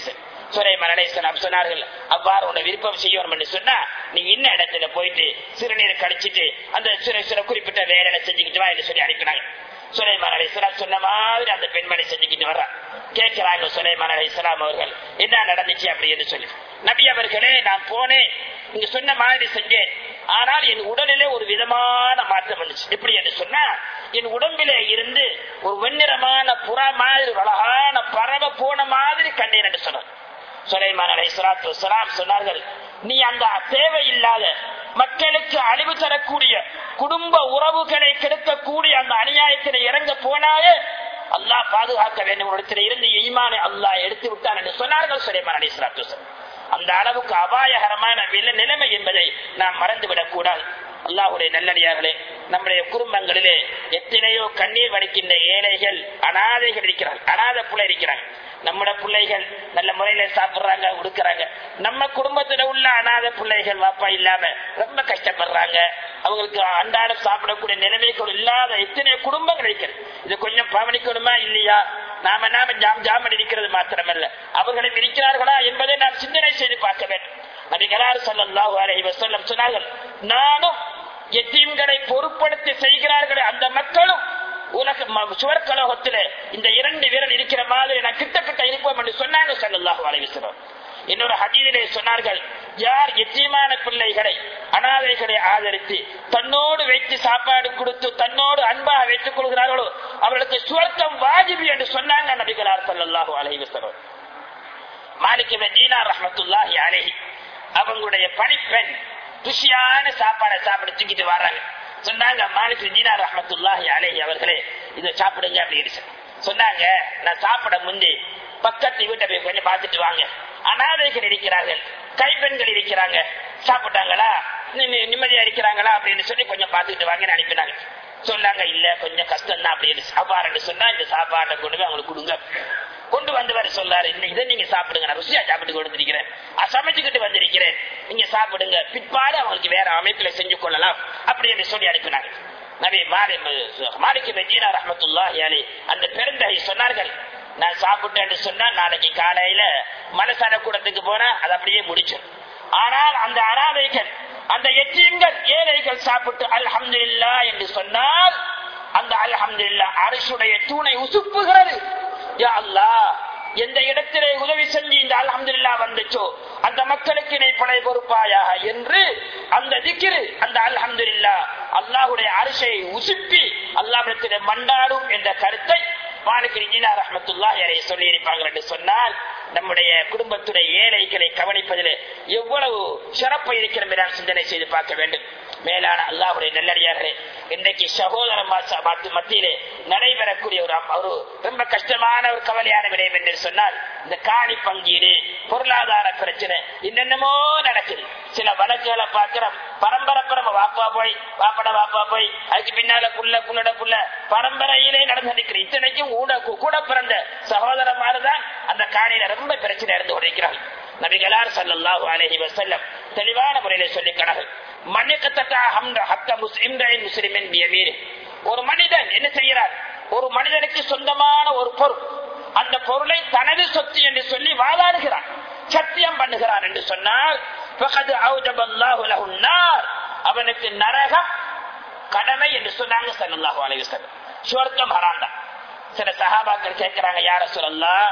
சுலைமான் அலைஹிஸ்ஸலாம் சொன்னார்கள் அவ்வாறு உன்னை விருப்பம் செய்யணும் என்று சொன்னா நீ இன்ன இடத்துல போயிட்டு சிறுநீர் கழிச்சிட்டு அந்த சிறு சிறு குறிப்பிட்ட வேலையை செஞ்சுக்கிட்டு வா என்று சொல்லி அனுப்பினாங்க சுலைமான் அலைஹிஸ்ஸலாம் சொன்ன மாதிரி அந்த பெண்மணி செஞ்சுக்கிட்டு வர்றான் கேட்கிறாங்க சுலைமான் அலைஹிஸ்ஸலாம் அவர்கள் என்ன நடந்துச்சு அப்படி என்று சொல்லி நபி அவர்களே நான் போனேன் நீங்க சொன்ன மாதிரி செஞ்சேன் ஆனால் என் உடலிலே ஒரு விதமான மாற்றம் வந்துச்சு எப்படி என்று சொன்னா என் உடம்பிலே இருந்து ஒரு வெண்ணிறமான புறா மாதிரி ஒரு அழகான பறவை போன மாதிரி கண்டேன் என்று சொன்னார் சுலைமான் அலை சலாத்து வசலாம் சொன்னார்கள் நீ அந்த தேவையில்லாத மக்களுக்கு அழிவு தரக்கூடிய குடும்ப உறவுகளை கெடுக்கக்கூடிய அந்த அநியாயத்தினை இறங்க போனாலே அல்லாஹ் பாதுகாக்க வேண்டும் ஒரு இடத்துல இருந்து ஈமானை அல்லாஹ் எடுத்து விட்டான் என்று சொன்னார்கள் சுலைமான் அலை சலாத்து வசலாம் அந்த அளவுக்கு அபாயகரமான வில நிலைமை என்பதை நாம் மறந்துவிடக் கூடாது அல்லாஹுடைய நல்லடியார்களே நம்முடைய குடும்பங்களிலே எத்தனையோ கண்ணீர் வடிக்கின்ற ஏழைகள் அனாதைகள் இருக்கிறார்கள் அனாதை புள்ள இருக்கிறாங்க நம்மட பிள்ளைகள் நல்ல முறையில சாப்பிடுறாங்க உடுக்கிறாங்க நம்ம குடும்பத்துல உள்ள அனாதை பிள்ளைகள் வாப்பா இல்லாம ரொம்ப கஷ்டப்படுறாங்க அவங்களுக்கு அன்றாடம் சாப்பிடக்கூடிய நிலைமைகள் இல்லாத எத்தனை குடும்பங்கள் இருக்கிறது இது கொஞ்சம் கவனிக்கணுமா இல்லையா நாம நாம ஜாம் ஜாமன் இருக்கிறது மாத்திரமல்ல அவர்களும் இருக்கிறார்களா என்பதை நாம் சிந்தனை செய்து பார்க்க வேண்டும் நபிகளார் சல்லாஹூ அலஹி வசல்லம் சொன்னார்கள் நானும் எத்தீம்களை பொருட்படுத்தி செய்கிறார்களே அந்த மக்களும் உலக சுவர்கலோகத்திலே இந்த இரண்டு வீரர் இருக்கிற மாதிரி நான் கிட்ட கிட்ட இருப்போம் என்று சொன்னாங்க சல்லாஹூ அலஹி வசல்லம் இன்னொரு ஹதீதிலே சொன்னார்கள் யார் எத்தியமான பிள்ளைகளை அனாதைகளை ஆதரித்து தன்னோடு வைத்து சாப்பாடு கொடுத்து தன்னோடு அன்பாக வைத்துக் கொள்கிறார்களோ அவர்களுக்கு சுவர்க்கம் வாஜிபி என்று சொன்னாங்க நபிகளார் சல்லாஹூ அலஹி வசலம் மாலிக் ஜீனா ரஹமத்துல்லாஹி அலஹி அவங்களுடைய பணிப்பெண் ருசியான சாப்பாடை சாப்பிட தூக்கிட்டு வர்றாங்க சொன்னாங்க மாலிக் ஜீனா ரஹமத்துல்லாஹி அலஹி அவர்களே இதை சாப்பிடுங்க அப்படின்னு சொன்னாங்க நான் சாப்பிட முந்தி பக்கத்து வீட்டை போய் கொஞ்சம் பார்த்துட்டு வாங்க அனாதைகள் இருக்கிறார்கள் கைப்பெண்கள் இருக்கிறாங்க சாப்பிட்டாங்களா நிம்மதியா இருக்கிறாங்களா அப்படின்னு சொல்லி கொஞ்சம் பார்த்துக்கிட்டு வாங்கன்னு அனுப்பினாங்க சொன்னாங்க இல்ல கொஞ்சம் கஷ்டம் தான் அப்படின்னு சாப்பாடு சொன்னா இந்த சாப்பாட்டை கொண்டு போய் அவங்களுக்கு கொடுங்க கொண்டு வந்தவர் சொல்லாரு இதை நீங்க சாப்பிடுங்க நான் ருசியா சாப்பிட்டு கொடுத்திருக்கிறேன் சமைச்சுக்கிட்டு வந்திருக்கிறேன் நீங்க சாப்பிடுங்க பிற்பாடு அவங்களுக்கு வேற அமைப்புல செஞ்சு கொள்ளலாம் அப்படி என்று சொல்லி அனுப்பினாங்க நபி மாலிக் வெஜீனா ரஹமத்துல்லா அலி அந்த பெருந்தகை சொன்னார்கள் நான் சாப்பிட்டேன்னு சொன்னா நாளைக்கு காலையில மனசான கூடத்துக்கு போனா அது அப்படியே முடிச்சிடும் ஆனால் அந்த அனாதைகள் அந்த எச்சீம்கள் ஏழைகள் சாப்பிட்டு அல்ஹம்து என்று சொன்னால் அந்த அல்ஹம்து அரசுடைய தூணை உசுப்புகிறது யா அல்லா எந்த இடத்திலே உதவி செஞ்சு இந்த அல்ஹம்துல்லா வந்துச்சோ அந்த மக்களுக்கு இணை படை பொறுப்பாயாக என்று அந்த திக்கிரு அந்த அல்ஹம்துல்லா அல்லாஹுடைய அரிசை உசுப்பி அல்லாஹிடத்திலே மண்டாடும் என்ற கருத்தை சொல்லி இருப்பார்கள் என்று சொன்னால் நம்முடைய குடும்பத்துடைய ஏழைகளை கவனிப்பதில் எவ்வளவு சிறப்பு இருக்கிறது நாம் சிந்தனை செய்து பார்க்க வேண்டும் மேலான அல்லாஹுடைய நல்லடியார்களே இன்றைக்கு சகோதர மத்தியிலே நடைபெறக்கூடிய ஒரு ஒரு ரொம்ப கஷ்டமான ஒரு கவலையான விடயம் என்று சொன்னால் இந்த காணி பங்கீடு பொருளாதார பிரச்சனை என்னென்னமோ நடக்குது சில வழக்குகளை பார்க்கிறோம் பரம்பரப்பரம வாப்பா போய் வாப்பட வாப்பா போய் அதுக்கு பின்னால புள்ள புள்ளட புள்ள பரம்பரையிலே நடந்திருக்கிற இத்தனைக்கும் கூட கூட பிறந்த சகோதரமானதான் அந்த காணியில ரொம்ப பிரச்சனை இருந்து கொண்டிருக்கிறார்கள் நபிகளார் சல்லாஹூ அலஹி வசல்லம் தெளிவான முறையில சொல்லிக்கிறார்கள் ஒரு மனிதன் என்ன செய்கிறார் ஒரு மனிதனுக்கு சொந்தமான ஒரு பொருள் அந்த பொருளை தனது சொத்து என்று சொல்லி வாதாடுகிறான் சத்தியம் பண்ணுகிறான் என்று சொன்னால் அவனுக்கு நரகம் கடமை என்று சொன்னாங்க சல்லாஹூ அலைவசம் சுவர்க்கம் ஹராண்டா சில சகாபாக்கள் கேட்கிறாங்க யார சொல்லலாம்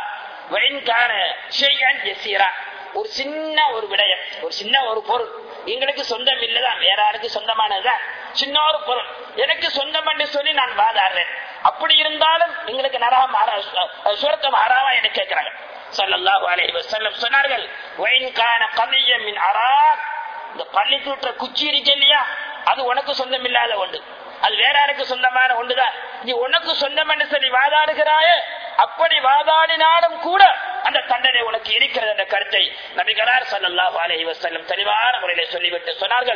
ஒரு சின்ன ஒரு விடயம் ஒரு சின்ன ஒரு பொருள் எங்களுக்கு சொந்தம் இல்லதான் வேற யாருக்கு சொந்தமானதுதான் சின்ன ஒரு பொருள் எனக்கு சொந்தம் என்று சொல்லி நான் வாதாடுறேன் அப்படி இருந்தாலும் எங்களுக்கு நரகம் சுரத்தம் ஹராமா என்று கேட்கிறாங்க சல்லல்லாஹு அலைஹி வஸல்லம் சொன்னார்கள் வைன்கான கலியம் மின் அராக் இந்த பள்ளி தூட்டுற குச்சி இருக்கு இல்லையா அது உனக்கு சொந்தம் இல்லாத ஒன்று அது வேற யாருக்கு சொந்தமான ஒன்றுதான் நீ உனக்கு சொந்தம் என்று சொல்லி வாதாடுகிறாயே அப்படி வாதாடினாலும் கூட அந்த தண்டனை உனக்கு இருக்கிறது என்ற கருத்தை நபிகளார் சல்லாஹூ அலஹி வசல்லம் தெளிவான முறையில சொல்லிவிட்டு சொன்னார்கள்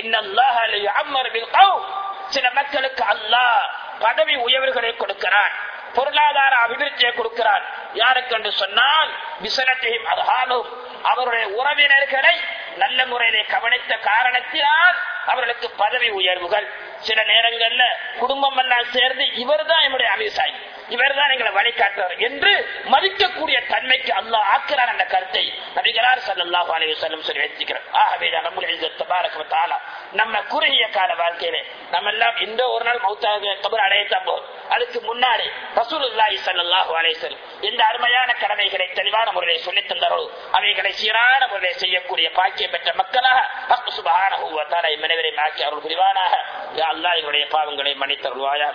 சில மக்களுக்கு அல்லாஹ் பதவி உயர்வுகளை கொடுக்கிறான் பொருளாதார அபிவிருத்தியை கொடுக்கிறான் யாருக்கு என்று சொன்னால் விசனத்தையும் அதானும் அவருடைய உறவினர்களை நல்ல முறையிலே கவனித்த காரணத்தினால் அவர்களுக்கு பதவி உயர்வுகள் சில நேரங்கள்ல குடும்பம் எல்லாம் சேர்ந்து இவர் தான் என்னுடைய அமிர்சாய் இவர்தான் எங்களை வழிகாட்டுவார் என்று மதிக்கக்கூடிய தன்மைக்கு அல்லாஹ் ஆக்கிறார் அந்த கருத்தை நபிகளார் சல்லாஹூ அலி வசல்லம் சொல்லி வைத்திருக்கிறார் ஆகவே நம்ம நம்ம குறுகிய கால வாழ்க்கையிலே நம்ம எல்லாம் இந்த ஒரு நாள் மௌத்தாக கபர் அடையத்தான் போகும் அதுக்கு முன்னாடி ரசூலுல்லாஹி ஸல்லல்லாஹு அலைஹி வஸல்லம் இந்த அருமையான கடமைகளை தெளிவான முறையில் சொல்லித் தந்தாரோ அவைகளை சீரான முறையில் செய்யக்கூடிய பாக்கியம் பெற்ற மக்களாக ஹக் சுப்ஹானஹு வ தஆலா இம்மனைவரை மாக்கி அருள் புரிவானாக யா அல்லாஹ் எங்களுடைய பாவங்களை மன்னித்தருள்வாயாக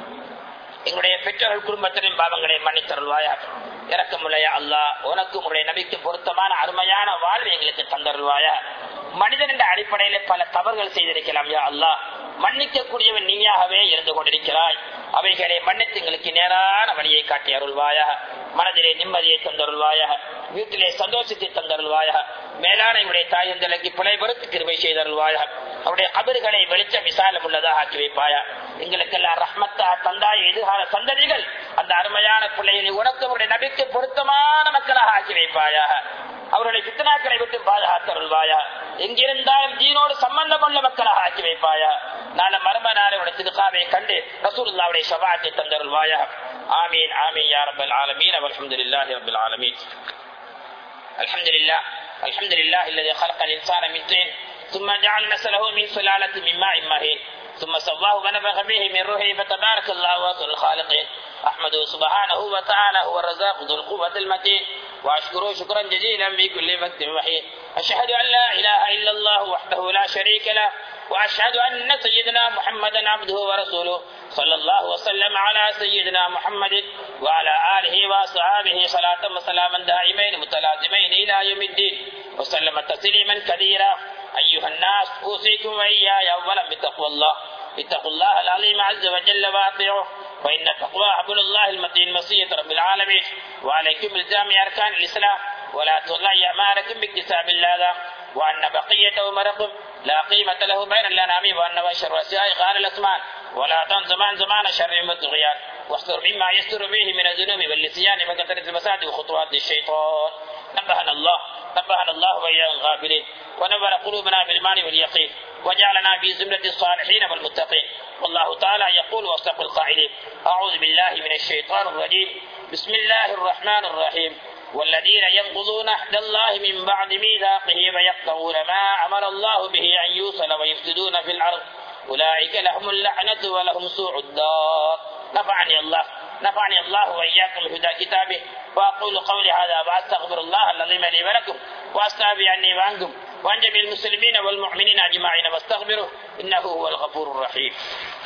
எங்களுடைய பெற்றோர்கள் குடும்பத்தின் பாவங்களை மன்னித்தருள்வாயாக இறக்கமுள்ளையா அல்லாஹ் உனக்கு உங்களுடைய நபிக்கு பொருத்தமான அருமையான வாழ்வு எங்களுக்கு தந்தருள்வாயா மனிதன் என்ற அடிப்படையில பல தவறுகள் செய்திருக்கலாம் யா அல்லாஹ் மன்னிக்கக்கூடியவன் நீயாகவே இருந்து கொண்டிருக்கிறாய் அவைகளை மன்னித்து எங்களுக்கு நேரான வழியை காட்டி அருள்வாயாக மனதிலே நிம்மதியை தந்தருள்வாயாக வீட்டிலே சந்தோஷத்தை தந்தருள்வாயாக மேலான எங்களுடைய தாயந்தலைக்கு பிழை பொறுத்து கிருபை செய்தருள்வாயாக அவருடைய கபறுகளை வெளிச்சம் விசாலம் உள்ளதாக ஆக்கி வைப்பாயா எங்களுக்கெல்லாம் ரஹ்மத்தா தந்தாய் எதிர்கால சந்ததிகள் அந்த அருமையான பிள்ளைகளை உனக்கு அவருடைய நபிக்கு பொருத்தமான மக்களாக ஆக்கி வைப்பாயாக அவருடைய பித்தனாக்களை விட்டு பாதுகாத்தருள்வாயா எங்கிருந்தாலும் தீனோடு சம்பந்தம் உள்ள மக்களாக ஆக்கி வைப்பாயா நாள மர்ம நாளுடைய திருக்காவை கண்டு ரசூலுல்லாவுடைய சபாத்தை தந்தருள்வாயா ஆமீன் ஆமீன் யா ரப்பல் ஆலமீன் அல்ஹம்துலில்லாஹி ரப்பில் ஆலமீன் அல்ஹம்துலில்லாஹ் அல்ஹம்துலில்லாஹ் الذي خلق الانسان من طين ثم جعل نسله من سلالة من ماء مهين ثم سواه ونفخ به من روحه فتبارك الله واصل الخالقين احمده سبحانه وتعالى هو الرزاق ذو القوة المتين واشكره شكرا جزيلا في كل وقت وحين اشهد ان لا اله الا الله وحده لا شريك له واشهد ان سيدنا محمدا عبده ورسوله صلى الله وسلم على سيدنا محمد وعلى اله واصحابه صلاه وسلاما دائمين متلازمين الى يوم الدين وسلم تسليما كثيرا ايها الناس اوصيكم واياي اولا بتقوى الله اتقوا الله العظيم عز وجل واطيعوه وان التقوى حبل الله المتين وصيه رب العالمين وعليكم الزام اركان الاسلام ولا تضيع اعمالكم باكتساب الله وان بقيه امركم لا قيمة له بين الأنام وأن بشر وسائق قال الأسمان ولا تن زمان زمان شر والطغيان واحذر مما يستر به من الذنوب والنسيان وكثرة المساد وخطوات الشيطان نبهنا الله نبهنا الله وإياه الغافلين ونور قلوبنا بالإيمان واليقين وجعلنا في زمرة الصالحين والمتقين والله تعالى يقول واصدق القائلين أعوذ بالله من الشيطان الرجيم بسم الله الرحمن الرحيم والذين ينقضون عهد الله من بعد ميثاقه ويقطعون ما امر الله به ان يوصل ويفسدون في الارض اولئك لهم اللعنه ولهم سوء الدار نفعني الله نفعني الله واياكم بهدى كتابه واقول قولي هذا واستغفر الله العظيم لي ولكم واستغفر عني وعنكم وعن جميع المسلمين والمؤمنين اجمعين واستغفره انه هو الغفور الرحيم